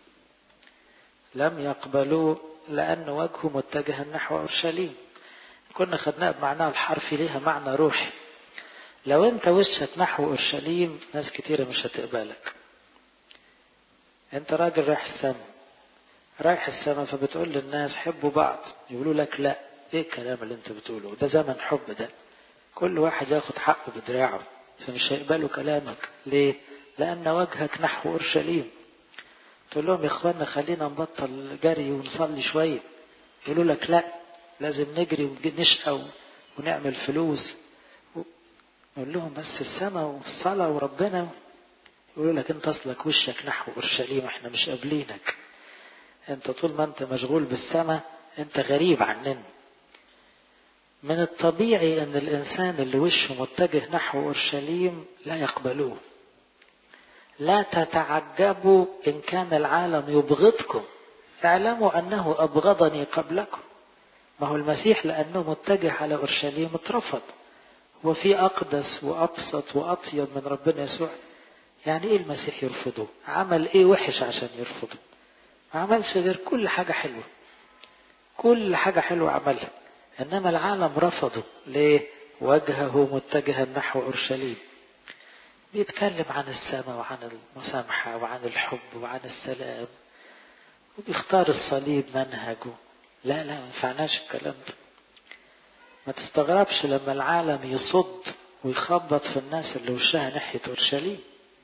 لم يقبلوه لأن وجهه متجها نحو أورشليم كنا خدناها بمعناها الحرفي ليها معنى روحي لو انت وشك نحو اورشليم ناس كتيره مش هتقبلك انت راجل رايح السما رايح السما فبتقول للناس حبوا بعض يقولوا لك لا ايه الكلام اللي انت بتقوله ده زمن حب ده كل واحد ياخد حقه بدراعه فمش هيقبلوا كلامك ليه لان وجهك نحو اورشليم تقول لهم يا اخوانا خلينا نبطل جري ونصلي شويه يقولوا لك لا لازم نجري ونشقى ونعمل فلوس نقول لهم بس السماء والصلاة وربنا يقولوا لك انت اصلك وشك نحو اورشليم احنا مش قابلينك انت طول ما انت مشغول بالسماء انت غريب عننا من الطبيعي ان الانسان اللي وشه متجه نحو اورشليم لا يقبلوه لا تتعجبوا ان كان العالم يبغضكم اعلموا انه ابغضني قبلكم ما هو المسيح لانه متجه على اورشليم اترفض وفي اقدس وابسط واطيب من ربنا يسوع يعني ايه المسيح يرفضه عمل ايه وحش عشان يرفضه ما عملش غير كل حاجة حلوة كل حاجة حلوة عملها انما العالم رفضه ليه وجهه متجها نحو اورشليم بيتكلم عن السماء وعن المسامحة وعن الحب وعن السلام وبيختار الصليب منهجه لا لا ما ينفعناش الكلام ده ما تستغربش لما العالم يصد ويخبط في الناس اللي وشها ناحية اورشليم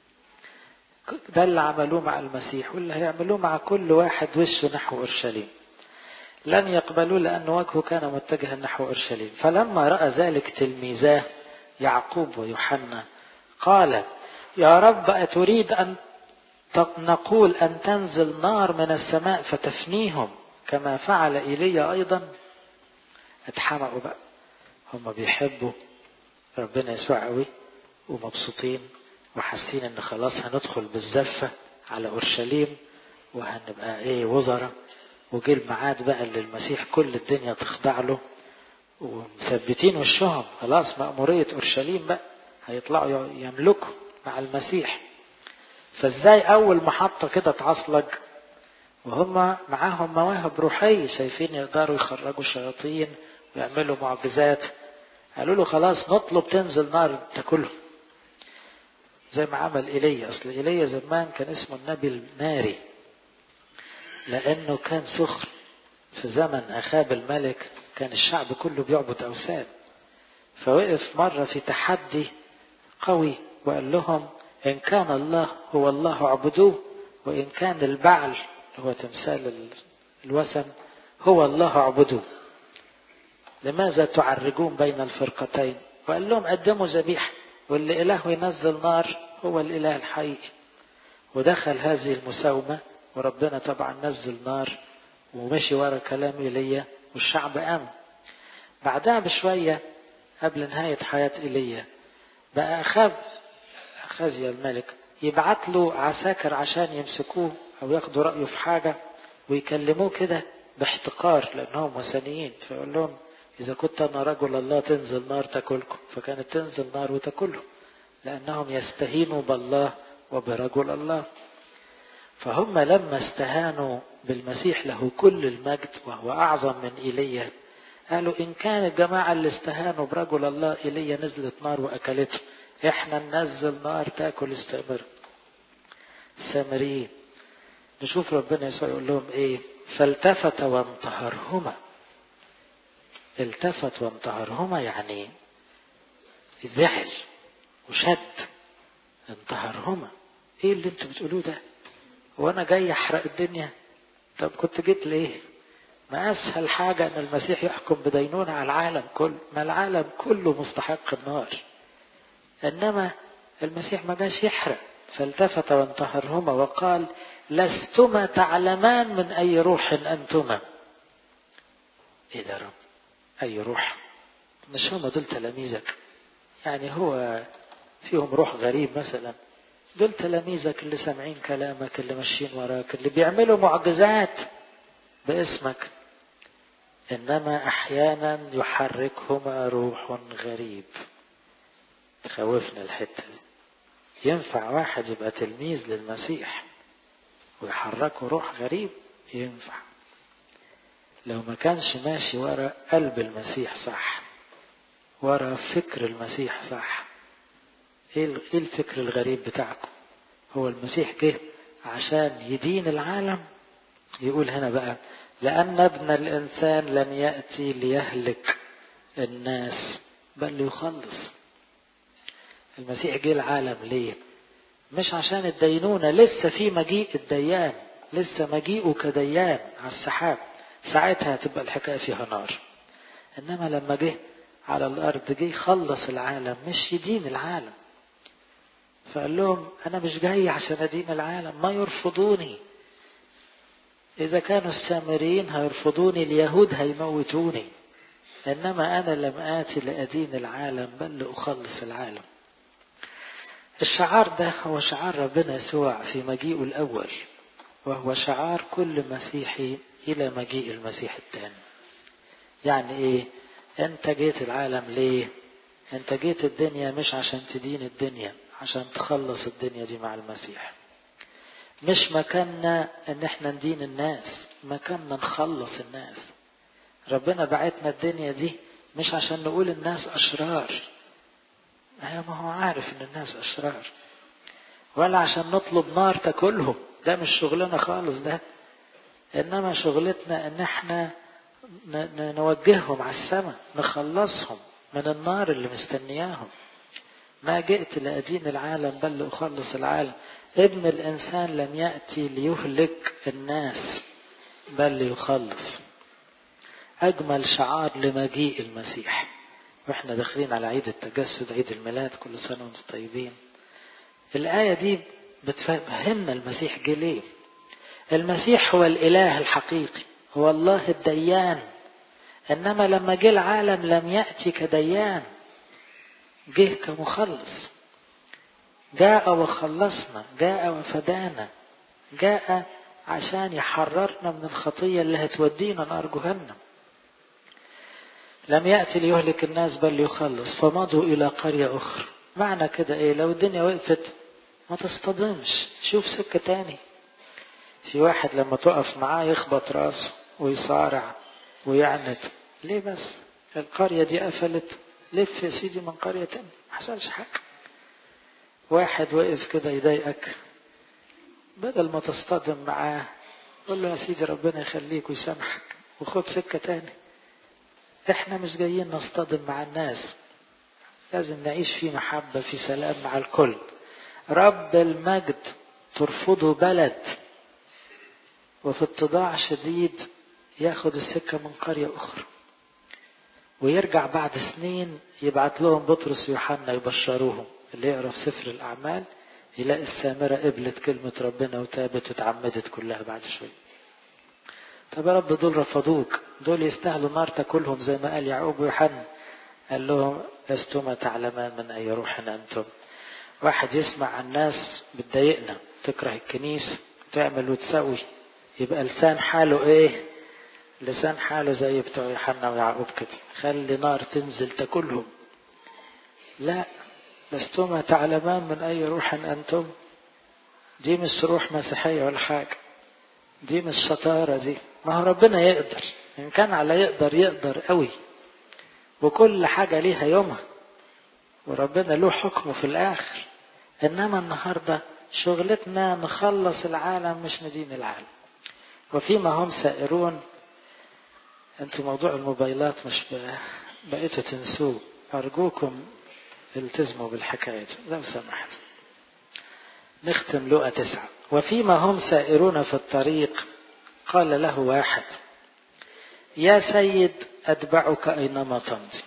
ده اللي عملوه مع المسيح واللي هيعملوه مع كل واحد وشه نحو اورشليم لن يقبلوا لأن وجهه كان متجها نحو اورشليم فلما رأى ذلك تلميذاه يعقوب ويوحنا قال يا رب أتريد أن نقول أن تنزل نار من السماء فتفنيهم كما فعل إيليا أيضا اتحمقوا بقى هم بيحبوا ربنا يسوع قوي ومبسوطين وحاسين ان خلاص هندخل بالزفة على اورشليم وهنبقى ايه وزراء وجه الميعاد بقى اللي المسيح كل الدنيا تخضع له ومثبتين وشهم خلاص مأمورية اورشليم بقى هيطلعوا يملكوا مع المسيح فازاي اول محطة كده تعصلج وهم معاهم مواهب روحية شايفين يقدروا يخرجوا شياطين ويعملوا معجزات قالوا له خلاص نطلب تنزل نار تاكلهم زي ما عمل ايليا اصل ايليا زمان كان اسمه النبي الناري لانه كان سخر في زمن اخاب الملك كان الشعب كله بيعبد اوثان فوقف مرة في تحدي قوي وقال لهم ان كان الله هو الله اعبدوه وان كان البعل هو تمثال الوثن هو الله اعبدوه لماذا تعرجون بين الفرقتين وقال لهم قدموا ذبيحه واللي إله ينزل نار هو الإله الحقيقي ودخل هذه المساومة وربنا طبعا نزل نار ومشي ورا كلام إيليا والشعب قام بعدها بشوية قبل نهاية حياة إيليا بقى أخاب أخازيا الملك يبعت له عساكر عشان يمسكوه أو ياخدوا رأيه في حاجة ويكلموه كده باحتقار لأنهم وثنيين فيقول لهم إذا كنت أنا رجل الله تنزل نار تاكلكم فكانت تنزل نار وتاكلهم لأنهم يستهينوا بالله وبرجل الله فهم لما استهانوا بالمسيح له كل المجد وهو أعظم من إيليا قالوا إن كان الجماعة اللي استهانوا برجل الله إيليا نزلت نار وأكلته إحنا ننزل نار تاكل استمر السامريين نشوف ربنا يسوع يقول لهم إيه فالتفت وانتهرهما التفت وانتهرهما يعني زعل وشد انتهرهما ايه اللي انتوا بتقولوه ده وانا جاي احرق الدنيا طب كنت جيت ليه ما اسهل حاجة ان المسيح يحكم بدينونة على العالم كله ما العالم كله مستحق النار انما المسيح ما جاش يحرق فالتفت وانتهرهما وقال لستما تعلمان من اي روح انتما ايه ده رب اي روح مش هم دول تلاميذك يعني هو فيهم روح غريب مثلا دول تلاميذك اللي سامعين كلامك اللي ماشيين وراك اللي بيعملوا معجزات باسمك انما احيانا يحركهما روح غريب تخوفنا الحته دي ينفع واحد يبقى تلميذ للمسيح ويحركه روح غريب ينفع لو ما كانش ماشي ورا قلب المسيح صح ورا فكر المسيح صح ايه الفكر الغريب بتاعكم هو المسيح جه عشان يدين العالم يقول هنا بقى لأن ابن الإنسان لم يأتي ليهلك الناس بل ليخلص المسيح جه العالم ليه مش عشان الدينونة لسه في مجيء الديان لسه مجيئه كديان على السحاب ساعتها هتبقى الحكاية فيها نار إنما لما جه على الأرض جه يخلص العالم مش يدين العالم فقال لهم أنا مش جاي عشان أدين العالم ما يرفضوني إذا كانوا السامريين هيرفضوني اليهود هيموتوني إنما أنا لم آتي لأدين العالم بل لأخلص العالم الشعار ده هو شعار ربنا يسوع في مجيئه الأول وهو شعار كل مسيحي إلى مجيء المسيح الثاني يعني إيه أنت جيت العالم ليه أنت جيت الدنيا مش عشان تدين الدنيا عشان تخلص الدنيا دي مع المسيح مش مكاننا ان احنا ندين الناس مكاننا نخلص الناس ربنا بعتنا الدنيا دي مش عشان نقول الناس اشرار ما هو عارف ان الناس اشرار ولا عشان نطلب نار تاكلهم ده مش شغلنا خالص ده انما شغلتنا ان احنا نوجههم على السماء نخلصهم من النار اللي مستنياهم ما جئت لأدين العالم بل لأخلص العالم ابن الإنسان لم يأتي ليهلك الناس بل ليخلص أجمل شعار لمجيء المسيح واحنا داخلين على عيد التجسد عيد الميلاد كل سنة وانتم طيبين الآية دي بتفهمنا المسيح جه ليه المسيح هو الإله الحقيقي هو الله الديان إنما لما جه العالم لم يأتي كديان جه كمخلص جاء وخلصنا جاء وفدانا جاء عشان يحررنا من الخطية اللي هتودينا نار جهنم لم يأتي ليهلك الناس بل ليخلص فمضوا إلى قرية أخرى معنى كده إيه لو الدنيا وقفت ما تصطدمش شوف سكة تاني في واحد لما تقف معاه يخبط راسه ويصارع ويعند ليه بس القرية دي قفلت لف يا سيدي من قرية تانية ما حصلش حاجة واحد وقف كده يضايقك بدل ما تصطدم معاه قول له يا سيدي ربنا يخليك ويسامحك وخد سكة تاني احنا مش جايين نصطدم مع الناس لازم نعيش في محبة في سلام مع الكل رب المجد ترفضه بلد وفي اتضاع شديد ياخد السكة من قرية أخرى ويرجع بعد سنين يبعت لهم بطرس ويوحنا يبشروهم اللي يقرا في سفر الأعمال يلاقي السامرة قبلت كلمة ربنا وتابت وتعمدت كلها بعد شوية طب يا رب دول رفضوك دول يستاهلوا نار تاكلهم زي ما قال يعقوب ويوحنا قال لهم لستما تعلمان من أي روح أنتم واحد يسمع عن ناس بتضايقنا تكره الكنيسة تعمل وتسوي يبقى لسان حاله ايه لسان حاله زي بتوع يوحنا ويعقوب كده خلي نار تنزل تاكلهم لا لستما تعلمان من أي روح أنتم دي مش روح مسيحية ولا حاجة دي مش شطارة دي ما هو ربنا يقدر إن كان على يقدر يقدر قوي وكل حاجة ليها يومها وربنا له حكمه في الآخر إنما النهاردة شغلتنا نخلص العالم مش ندين العالم وفيما هم سائرون انتوا موضوع الموبايلات مش بقيتوا تنسوه أرجوكم التزموا بالحكاية دي لو سمحت نختم لقى تسعة وفيما هم سائرون في الطريق قال له واحد يا سيد أتبعك أينما تمضي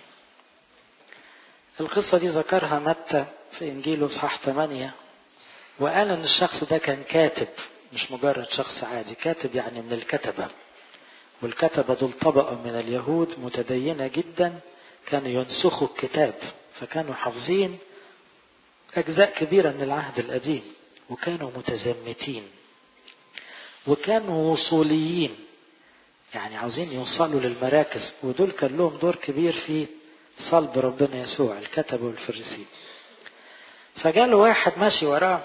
القصة دي ذكرها متى في إنجيله إصحاح 8 وقال إن الشخص ده كان كاتب مش مجرد شخص عادي كاتب يعني من الكتبة والكتبة دول طبقة من اليهود متدينة جدا كانوا ينسخوا الكتاب فكانوا حافظين أجزاء كبيرة من العهد القديم وكانوا متزمتين وكانوا وصوليين يعني عاوزين يوصلوا للمراكز ودول كان لهم دور كبير في صلب ربنا يسوع الكتب والفريسين فجاله واحد ماشي وراه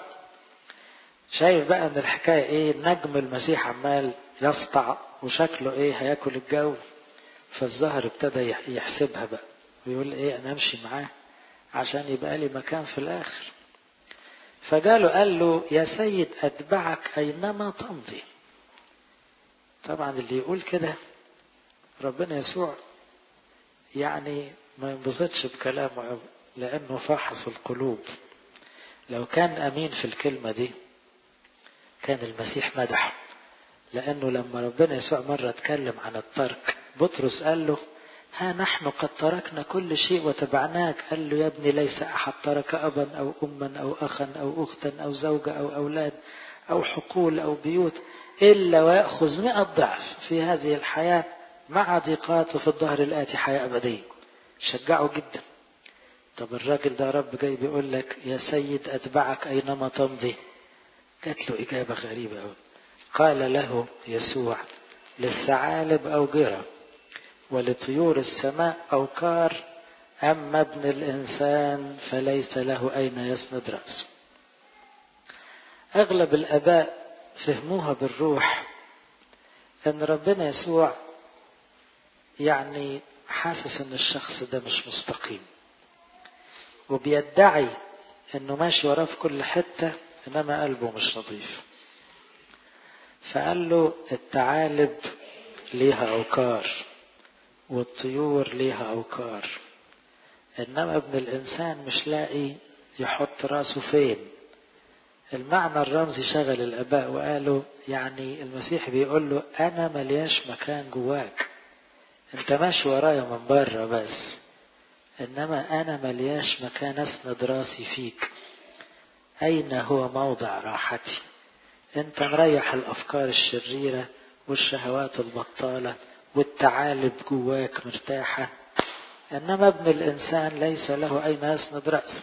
شايف بقى ان الحكاية ايه نجم المسيح عمال يسطع وشكله ايه هياكل الجو فالظهر ابتدى يحسبها بقى ويقول ايه انا امشي معاه عشان يبقى لي مكان في الاخر فجاله قال له يا سيد اتبعك اينما تمضي طبعا اللي يقول كده ربنا يسوع يعني ما ينبسطش بكلامه لانه فحص القلوب لو كان امين في الكلمه دي كان المسيح مدحه لانه لما ربنا يسوع مره اتكلم عن الترك بطرس قال له ها نحن قد تركنا كل شيء وتبعناك قال له يا ابني ليس أحد ترك أبا أو أما أو أخا أو أختا أو زوجة أو أولاد أو حقول أو بيوت إلا ويأخذ مئة ضعف في هذه الحياة مع ضيقات وفي الظهر الآتي حياة أبدية شجعه جدا طب الراجل ده رب جاي بيقول لك يا سيد أتبعك أينما تمضي جات له إجابة غريبة أوي قال له يسوع للثعالب أوجرة ولطيور السماء أوكار أما ابن الإنسان فليس له أين يسند رأسه أغلب الآباء فهموها بالروح أن ربنا يسوع يعني حاسس أن الشخص ده مش مستقيم وبيدعي أنه ماشي وراه في كل حتة إنما قلبه مش نظيف فقال له الثعالب ليها أوكار والطيور ليها أوكار إنما ابن الإنسان مش لاقي يحط راسه فين المعنى الرمزي شغل الآباء وقالوا يعني المسيح بيقول له أنا ملياش مكان جواك أنت ماشي ورايا من بره بس إنما أنا ملياش مكان أسند راسي فيك أين هو موضع راحتي أنت مريح الأفكار الشريرة والشهوات البطالة والتعالب جواك مرتاحة إنما ابن الإنسان ليس له أين يسند رأسه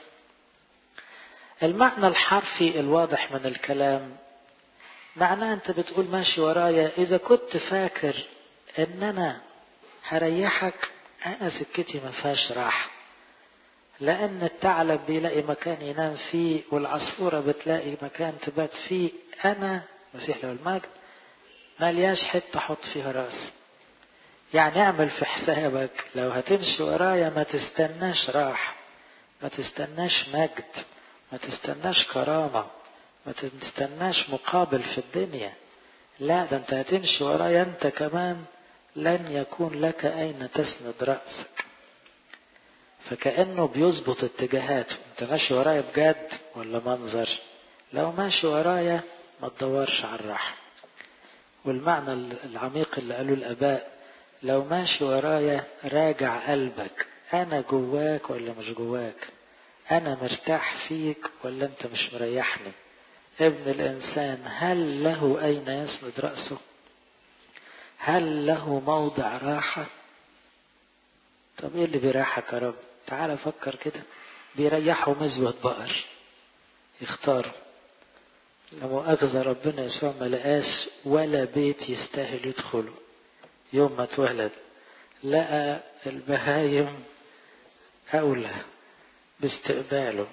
المعنى الحرفي الواضح من الكلام معناه أنت بتقول ماشي ورايا إذا كنت فاكر إن أنا هريحك أنا سكتي ما فيهاش راحة لأن الثعلب بيلاقي مكان ينام فيه والعصفورة بتلاقي مكان تبات فيه أنا مسيح له المجد ملياش حتة أحط فيها راسي يعني اعمل في حسابك لو هتمشي ورايا ما تستناش راحة ما تستناش مجد ما تستناش كرامة ما تستناش مقابل في الدنيا لا ده انت هتمشي ورايا انت كمان لن يكون لك اين تسند رأسك فكأنه بيظبط اتجاهاته انت ماشي ورايا بجد ولا منظر لو ماشي ورايا ما تدورش على الراحة والمعنى العميق اللي قالوا الآباء لو ماشي ورايا راجع قلبك أنا جواك ولا مش جواك أنا مرتاح فيك ولا أنت مش مريحني ابن الإنسان هل له أين يسند رأسه هل له موضع راحة طب إيه اللي بيريحك يا رب تعال فكر كده بيريحوا مزوة بقر يختاروا لما أخذ ربنا يسوع ما لقاش ولا بيت يستاهل يدخله يوم ما اتولد لقى البهايم أولى باستقباله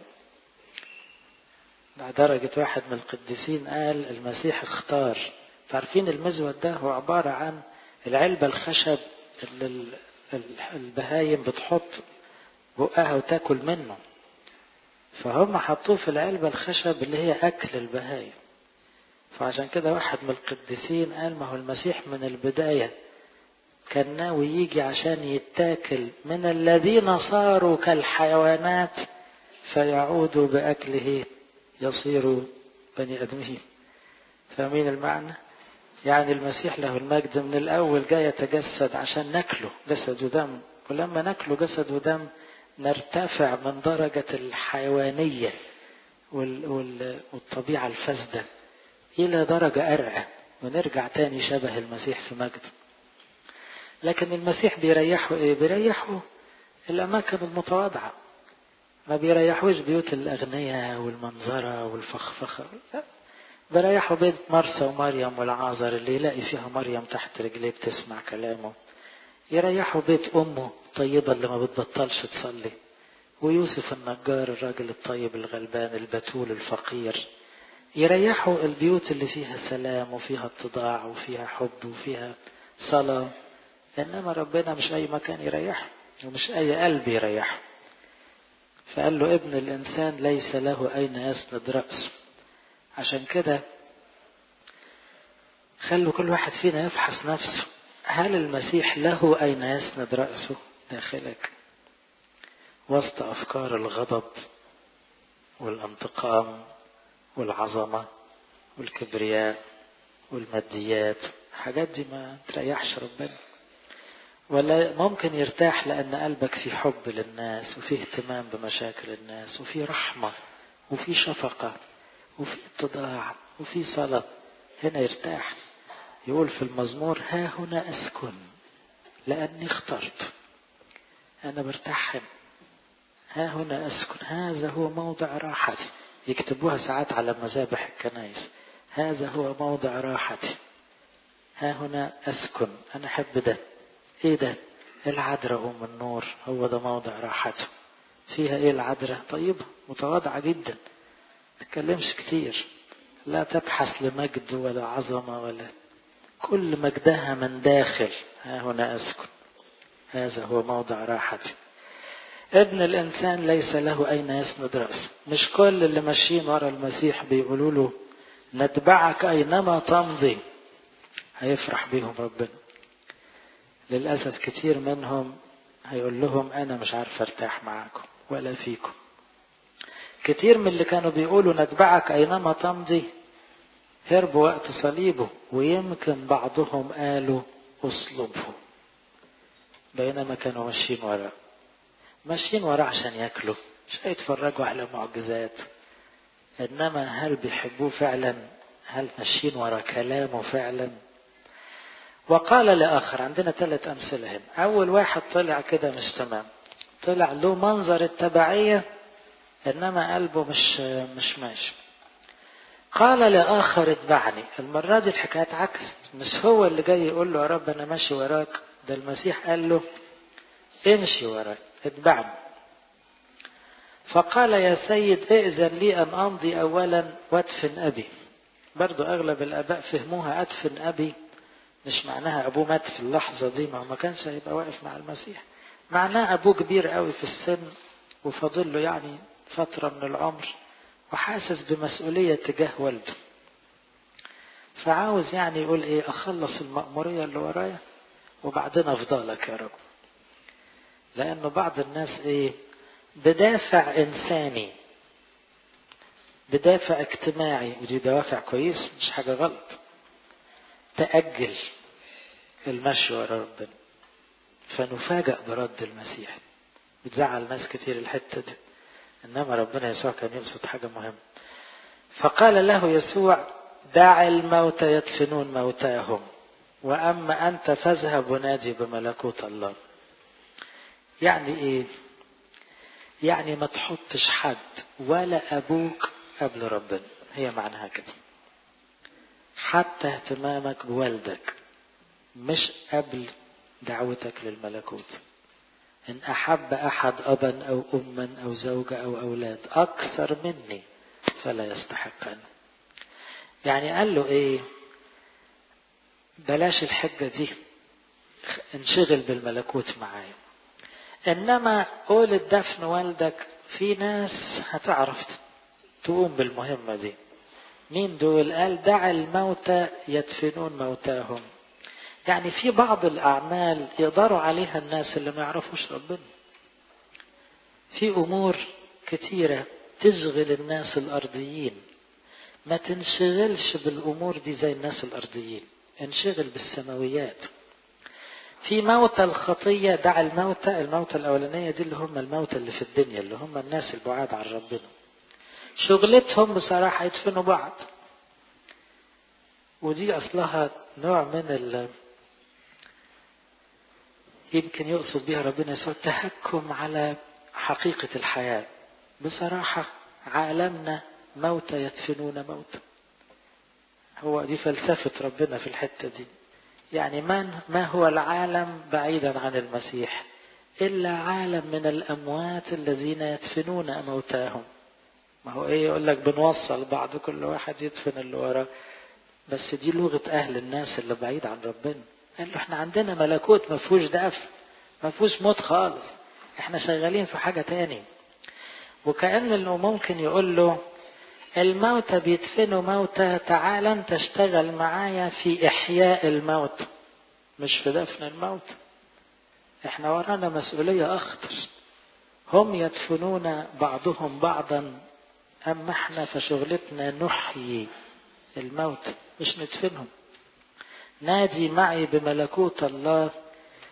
درجة واحد من القديسين قال المسيح اختار تعرفين المزود ده هو عبارة عن العلبة الخشب اللي البهايم بتحط بقها وتاكل منه فهم حطوه في العلبة الخشب اللي هي أكل البهايم فعشان كده واحد من القديسين قال ما هو المسيح من البداية كان ناوي يجي عشان يتاكل من الذين صاروا كالحيوانات فيعودوا بأكله يصيروا بني أدمين فاهمين المعنى؟ يعني المسيح له المجد من الأول جاي يتجسد عشان ناكله جسد ودم ولما ناكله جسد ودم نرتفع من درجة الحيوانية والطبيعة الفاسدة إلى درجة أرقى ونرجع تاني شبه المسيح في مجده لكن المسيح بيريحه إيه؟ بيريحه الأماكن المتواضعة ما بيريحوش بيوت الأغنياء والمنظرة والفخفخة لا بريحوا بيت مرسى ومريم والعازر اللي يلاقي فيها مريم تحت رجليه بتسمع كلامه يريحوا بيت أمه الطيبة اللي ما بتبطلش تصلي ويوسف النجار الراجل الطيب الغلبان البتول الفقير يريحوا البيوت اللي فيها سلام وفيها اتضاع وفيها حب وفيها صلاة إنما ربنا مش أي مكان يريحه ومش أي قلب يريحه فقال له ابن الإنسان ليس له أين يسند رأسه عشان كده خلوا كل واحد فينا يفحص نفسه هل المسيح له أين يسند رأسه داخلك وسط أفكار الغضب والانتقام والعظمة والكبرياء والماديات الحاجات دي ما تريحش ربنا ولا ممكن يرتاح لأن قلبك في حب للناس وفي اهتمام بمشاكل الناس وفي رحمة وفي شفقة وفي اتضاع وفي صلاة هنا يرتاح يقول في المزمور ها هنا أسكن لأني اخترت أنا برتاح هنا ها هنا أسكن هذا هو موضع راحتي يكتبوها ساعات على مذابح الكنائس هذا هو موضع راحتي ها هنا أسكن أنا أحب ده إيه ده العذراء أم النور هو ده موضع راحته فيها إيه العذراء طيبة متواضعة جدا تتكلمش كتير لا تبحث لمجد ولا عظمة ولا كل مجدها من داخل ها هنا أسكن هذا هو موضع راحتي ابن الإنسان ليس له أين يسند رأسه مش كل اللي ماشيين ورا المسيح بيقولوا له نتبعك أينما تمضي هيفرح بيهم ربنا للأسف كتير منهم هيقول لهم أنا مش عارف أرتاح معاكم ولا فيكم كتير من اللي كانوا بيقولوا نتبعك أينما تمضي هربوا وقت صليبه ويمكن بعضهم قالوا اصلبه بينما كانوا ماشيين وراه ماشيين وراه عشان ياكلوا مش هيتفرجوا على معجزات انما هل بيحبوه فعلا هل ماشيين ورا كلامه فعلا وقال لآخر عندنا ثلاث أمثلة هنا أول واحد طلع كده مش تمام طلع له منظر التبعية إنما قلبه مش مش ماشي قال لآخر اتبعني المرة دي الحكاية عكس مش هو اللي جاي يقول له يا رب أنا ماشي وراك ده المسيح قال له امشي وراك اتبعني فقال يا سيد ائذن لي أن أمضي أولا وادفن أبي برضو أغلب الآباء فهموها أدفن أبي مش معناها أبوه مات في اللحظة دي ما هو ما كانش هيبقى واقف مع المسيح معناه أبوه كبير قوي في السن وفاضل له يعني فترة من العمر وحاسس بمسؤولية تجاه والده فعاوز يعني يقول ايه اخلص المأمورية اللي ورايا وبعدين افضلك يا رب لانه بعض الناس ايه بدافع انساني بدافع اجتماعي ودي دوافع كويس مش حاجة غلط تأجل المشي ورا ربنا فنفاجأ برد المسيح بتزعل ناس كتير الحتة دي إنما ربنا يسوع كان يقصد حاجة مهمة فقال له يسوع دع الموت يدفنون موتاهم وأما أنت فاذهب ونادي بملكوت الله يعني إيه يعني ما تحطش حد ولا أبوك قبل ربنا هي معناها كده حتى اهتمامك بوالدك مش قبل دعوتك للملكوت إن أحب أحد أبا أو أما أو زوجة أو أولاد أكثر مني فلا يستحقني يعني قال له إيه بلاش الحجة دي انشغل بالملكوت معايا إنما قول الدفن والدك في ناس هتعرف تقوم بالمهمة دي مين دول قال دع الموتى يدفنون موتاهم يعني في بعض الأعمال يقدروا عليها الناس اللي ما يعرفوش ربنا في أمور كتيرة تشغل الناس الأرضيين ما تنشغلش بالأمور دي زي الناس الأرضيين انشغل بالسماويات في موتى الخطية دع الموتى الموتى الأولانية دي اللي هم الموتى اللي في الدنيا اللي هم الناس البعاد عن ربنا شغلتهم بصراحة يدفنوا بعض ودي أصلها نوع من ال يمكن يقصد بها ربنا يسوع التهكم على حقيقة الحياة بصراحة عالمنا موتى يدفنون موتى هو دي فلسفة ربنا في الحتة دي يعني من ما هو العالم بعيدا عن المسيح إلا عالم من الأموات الذين يدفنون موتاهم ما هو ايه يقول لك بنوصل بعض كل واحد يدفن اللي وراه بس دي لغة أهل الناس اللي بعيد عن ربنا قال له احنا عندنا ملكوت ما فيهوش دفن ما فيهوش موت خالص احنا شغالين في حاجة تاني وكأن انه ممكن يقول له الموتى بيدفنوا موتى تعال انت اشتغل معايا في احياء الموت مش في دفن الموت احنا ورانا مسؤولية اخطر هم يدفنون بعضهم بعضا اما احنا فشغلتنا نحيي الموت مش ندفنهم نادي معي بملكوت الله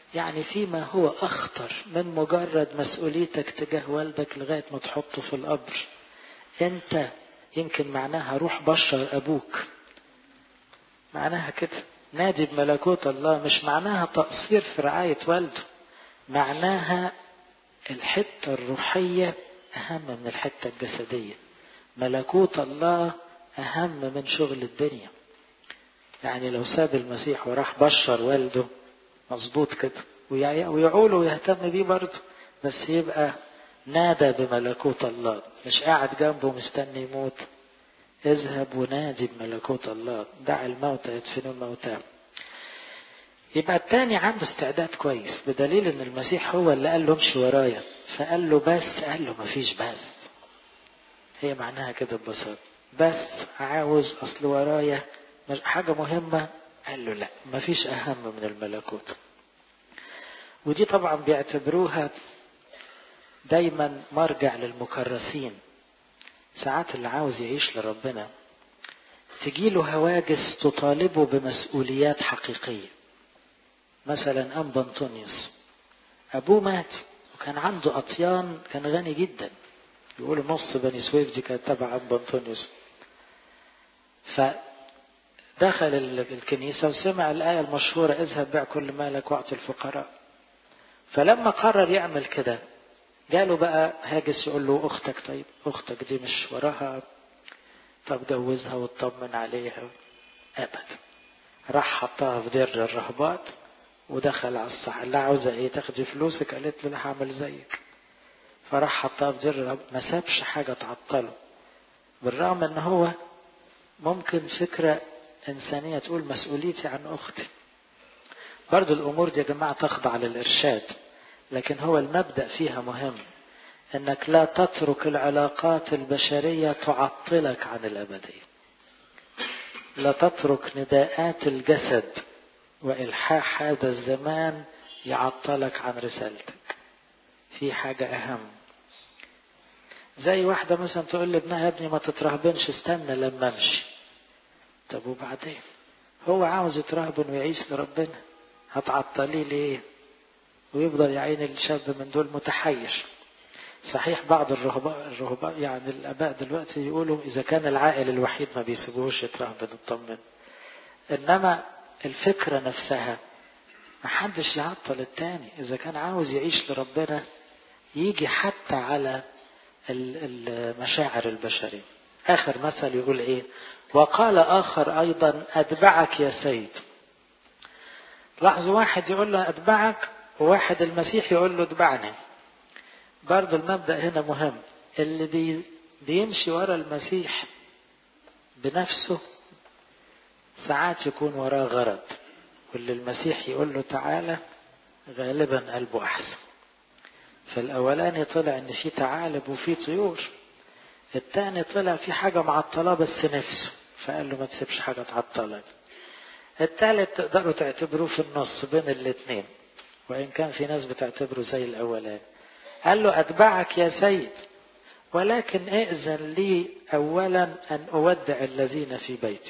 يعني فيما هو أخطر من مجرد مسؤوليتك تجاه والدك لغاية ما تحطه في القبر أنت يمكن معناها روح بشر أبوك معناها كده نادي بملكوت الله مش معناها تقصير في رعاية والده معناها الحتة الروحية أهم من الحتة الجسدية ملكوت الله أهم من شغل الدنيا يعني لو ساب المسيح وراح بشر والده مظبوط كده ويعوله ويهتم بيه برضه بس يبقى نادى بملكوت الله مش قاعد جنبه مستني يموت اذهب ونادي بملكوت الله دع الموتى يدفنون موتاهم يبقى التاني عنده استعداد كويس بدليل ان المسيح هو اللي قال له امشي ورايا فقال له بس قال له مفيش بس هي معناها كده ببساطة بس عاوز اصل ورايا حاجة مهمة قال له لا مفيش اهم من الملكوت ودي طبعا بيعتبروها دايما مرجع للمكرسين ساعات اللي عاوز يعيش لربنا تجيله هواجس تطالبه بمسؤوليات حقيقية مثلا أنبا أنطونيوس أبوه مات وكان عنده أطيان كان غني جدا يقولوا نص بني سويف دي كانت تبع أنبا أنطونيوس فدخل الكنيسة وسمع الآية المشهورة اذهب بيع كل مالك واعطي الفقراء فلما قرر يعمل كده جاله بقى هاجس يقول له اختك طيب اختك دي مش وراها طب جوزها واطمن عليها ابدا راح حطها في دير الرهبات ودخل على الصح لا عاوزه ايه تاخدي فلوسك قالت له لا هعمل زيك فراح حطها في دير الرهبات ما سابش حاجه تعطله بالرغم ان هو ممكن فكره انسانيه تقول مسؤوليتي عن اختي برضو الامور دي يا جماعه تخضع للارشاد لكن هو المبدأ فيها مهم انك لا تترك العلاقات البشرية تعطلك عن الابدية لا تترك نداءات الجسد والحاح هذا الزمان يعطلك عن رسالتك في حاجة اهم زي واحدة مثلا تقول لابنها يا ابني ما تترهبنش استنى لما امشي طب وبعدين هو عاوز يترهبن ويعيش لربنا هتعطليه ليه ويفضل يا عيني الشاب من دول متحير صحيح بعض الرهباء الرهباء يعني الاباء دلوقتي يقولوا اذا كان العائل الوحيد ما بيسيبوهوش يترهبن يطمن انما الفكرة نفسها ما حدش يعطل التاني اذا كان عاوز يعيش لربنا يجي حتى على المشاعر البشرية اخر مثل يقول ايه وقال اخر ايضا اتبعك يا سيد لاحظوا واحد يقول له اتبعك وواحد المسيح يقول له اتبعني برضه المبدأ هنا مهم اللي بي بيمشي ورا المسيح بنفسه ساعات يكون وراه غرض واللي المسيح يقول له تعالى غالبا قلبه أحسن فالأولاني طلع إن في تعالب وفي طيور التاني طلع في حاجة معطلة بس نفسه فقال له ما تسيبش حاجة تعطلك التالت تقدروا تعتبروه في النص بين الاتنين وإن كان في ناس بتعتبره زي الأولاني قال له أتبعك يا سيد ولكن ائذن لي أولا أن أودع الذين في بيتي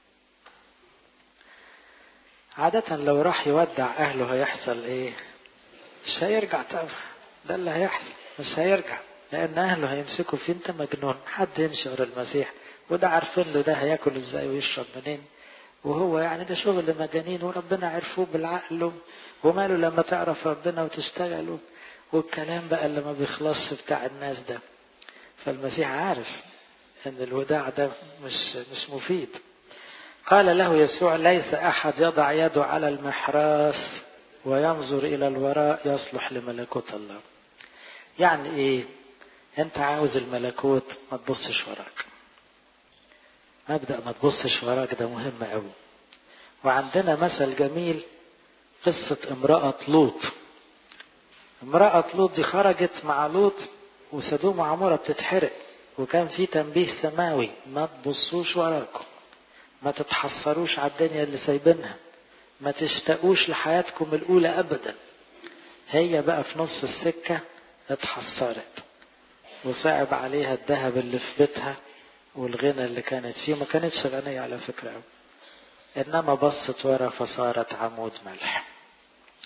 عادة لو راح يودع أهله هيحصل إيه مش هيرجع طبعا ده اللي هيحصل مش هيرجع لأن أهله هيمسكوا فيه أنت مجنون حد يمشي ورا المسيح وده عارفين له ده هياكل إزاي ويشرب منين وهو يعني ده شغل مجانين وربنا عرفوه بالعقل وماله لما تعرف ربنا وتشتغل والكلام بقى اللي ما بيخلصش بتاع الناس ده فالمسيح عارف ان الوداع ده مش مش مفيد قال له يسوع ليس احد يضع يده على المحراس وينظر الى الوراء يصلح لملكوت الله يعني ايه انت عاوز الملكوت ما تبصش وراك مبدأ ما تبصش وراك ده مهم قوي وعندنا مثل جميل قصة امرأة لوط امرأة لوط دي خرجت مع لوط وسدوم وعمورة بتتحرق وكان في تنبيه سماوي ما تبصوش وراكم ما تتحسروش على الدنيا اللي سايبينها ما تشتاقوش لحياتكم الأولى أبدا هي بقى في نص السكة اتحسرت وصعب عليها الذهب اللي في بيتها والغنى اللي كانت فيه ما كانتش غنية على فكرة إنما بصت ورا فصارت عمود ملح في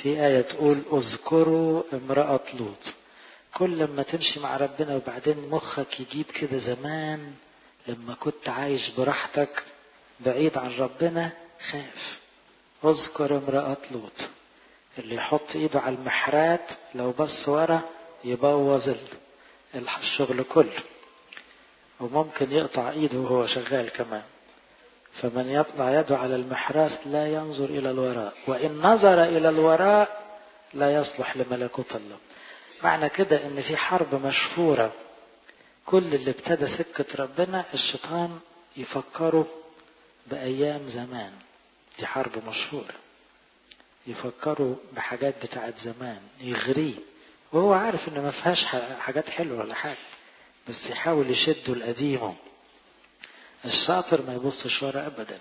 في آية تقول اذكروا امرأة لوط كل لما تمشي مع ربنا وبعدين مخك يجيب كده زمان لما كنت عايش براحتك بعيد عن ربنا خاف اذكر امرأة لوط اللي يحط ايده على المحرات لو بص ورا يبوظ الشغل كله وممكن يقطع ايده وهو شغال كمان فمن يقطع يده على المحراس لا ينظر الى الوراء وان نظر الى الوراء لا يصلح لملكوت الله معنى كده ان في حرب مشهورة كل اللي ابتدى سكة ربنا الشيطان يفكروا بأيام زمان دي حرب مشهورة يفكروا بحاجات بتاعت زمان يغريه وهو عارف ان ما فيهاش حاجات حلوة ولا حاجة بس يحاول يشدوا القديم الشاطر ما يبصش ورا ابدا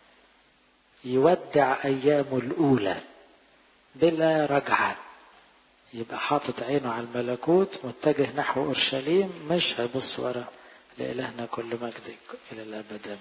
يودع ايامه الاولى بلا رجعه يبقى حاطط عينه على الملكوت متجه نحو اورشليم مش هيبص ورا لإلهنا كل مجد الى الابد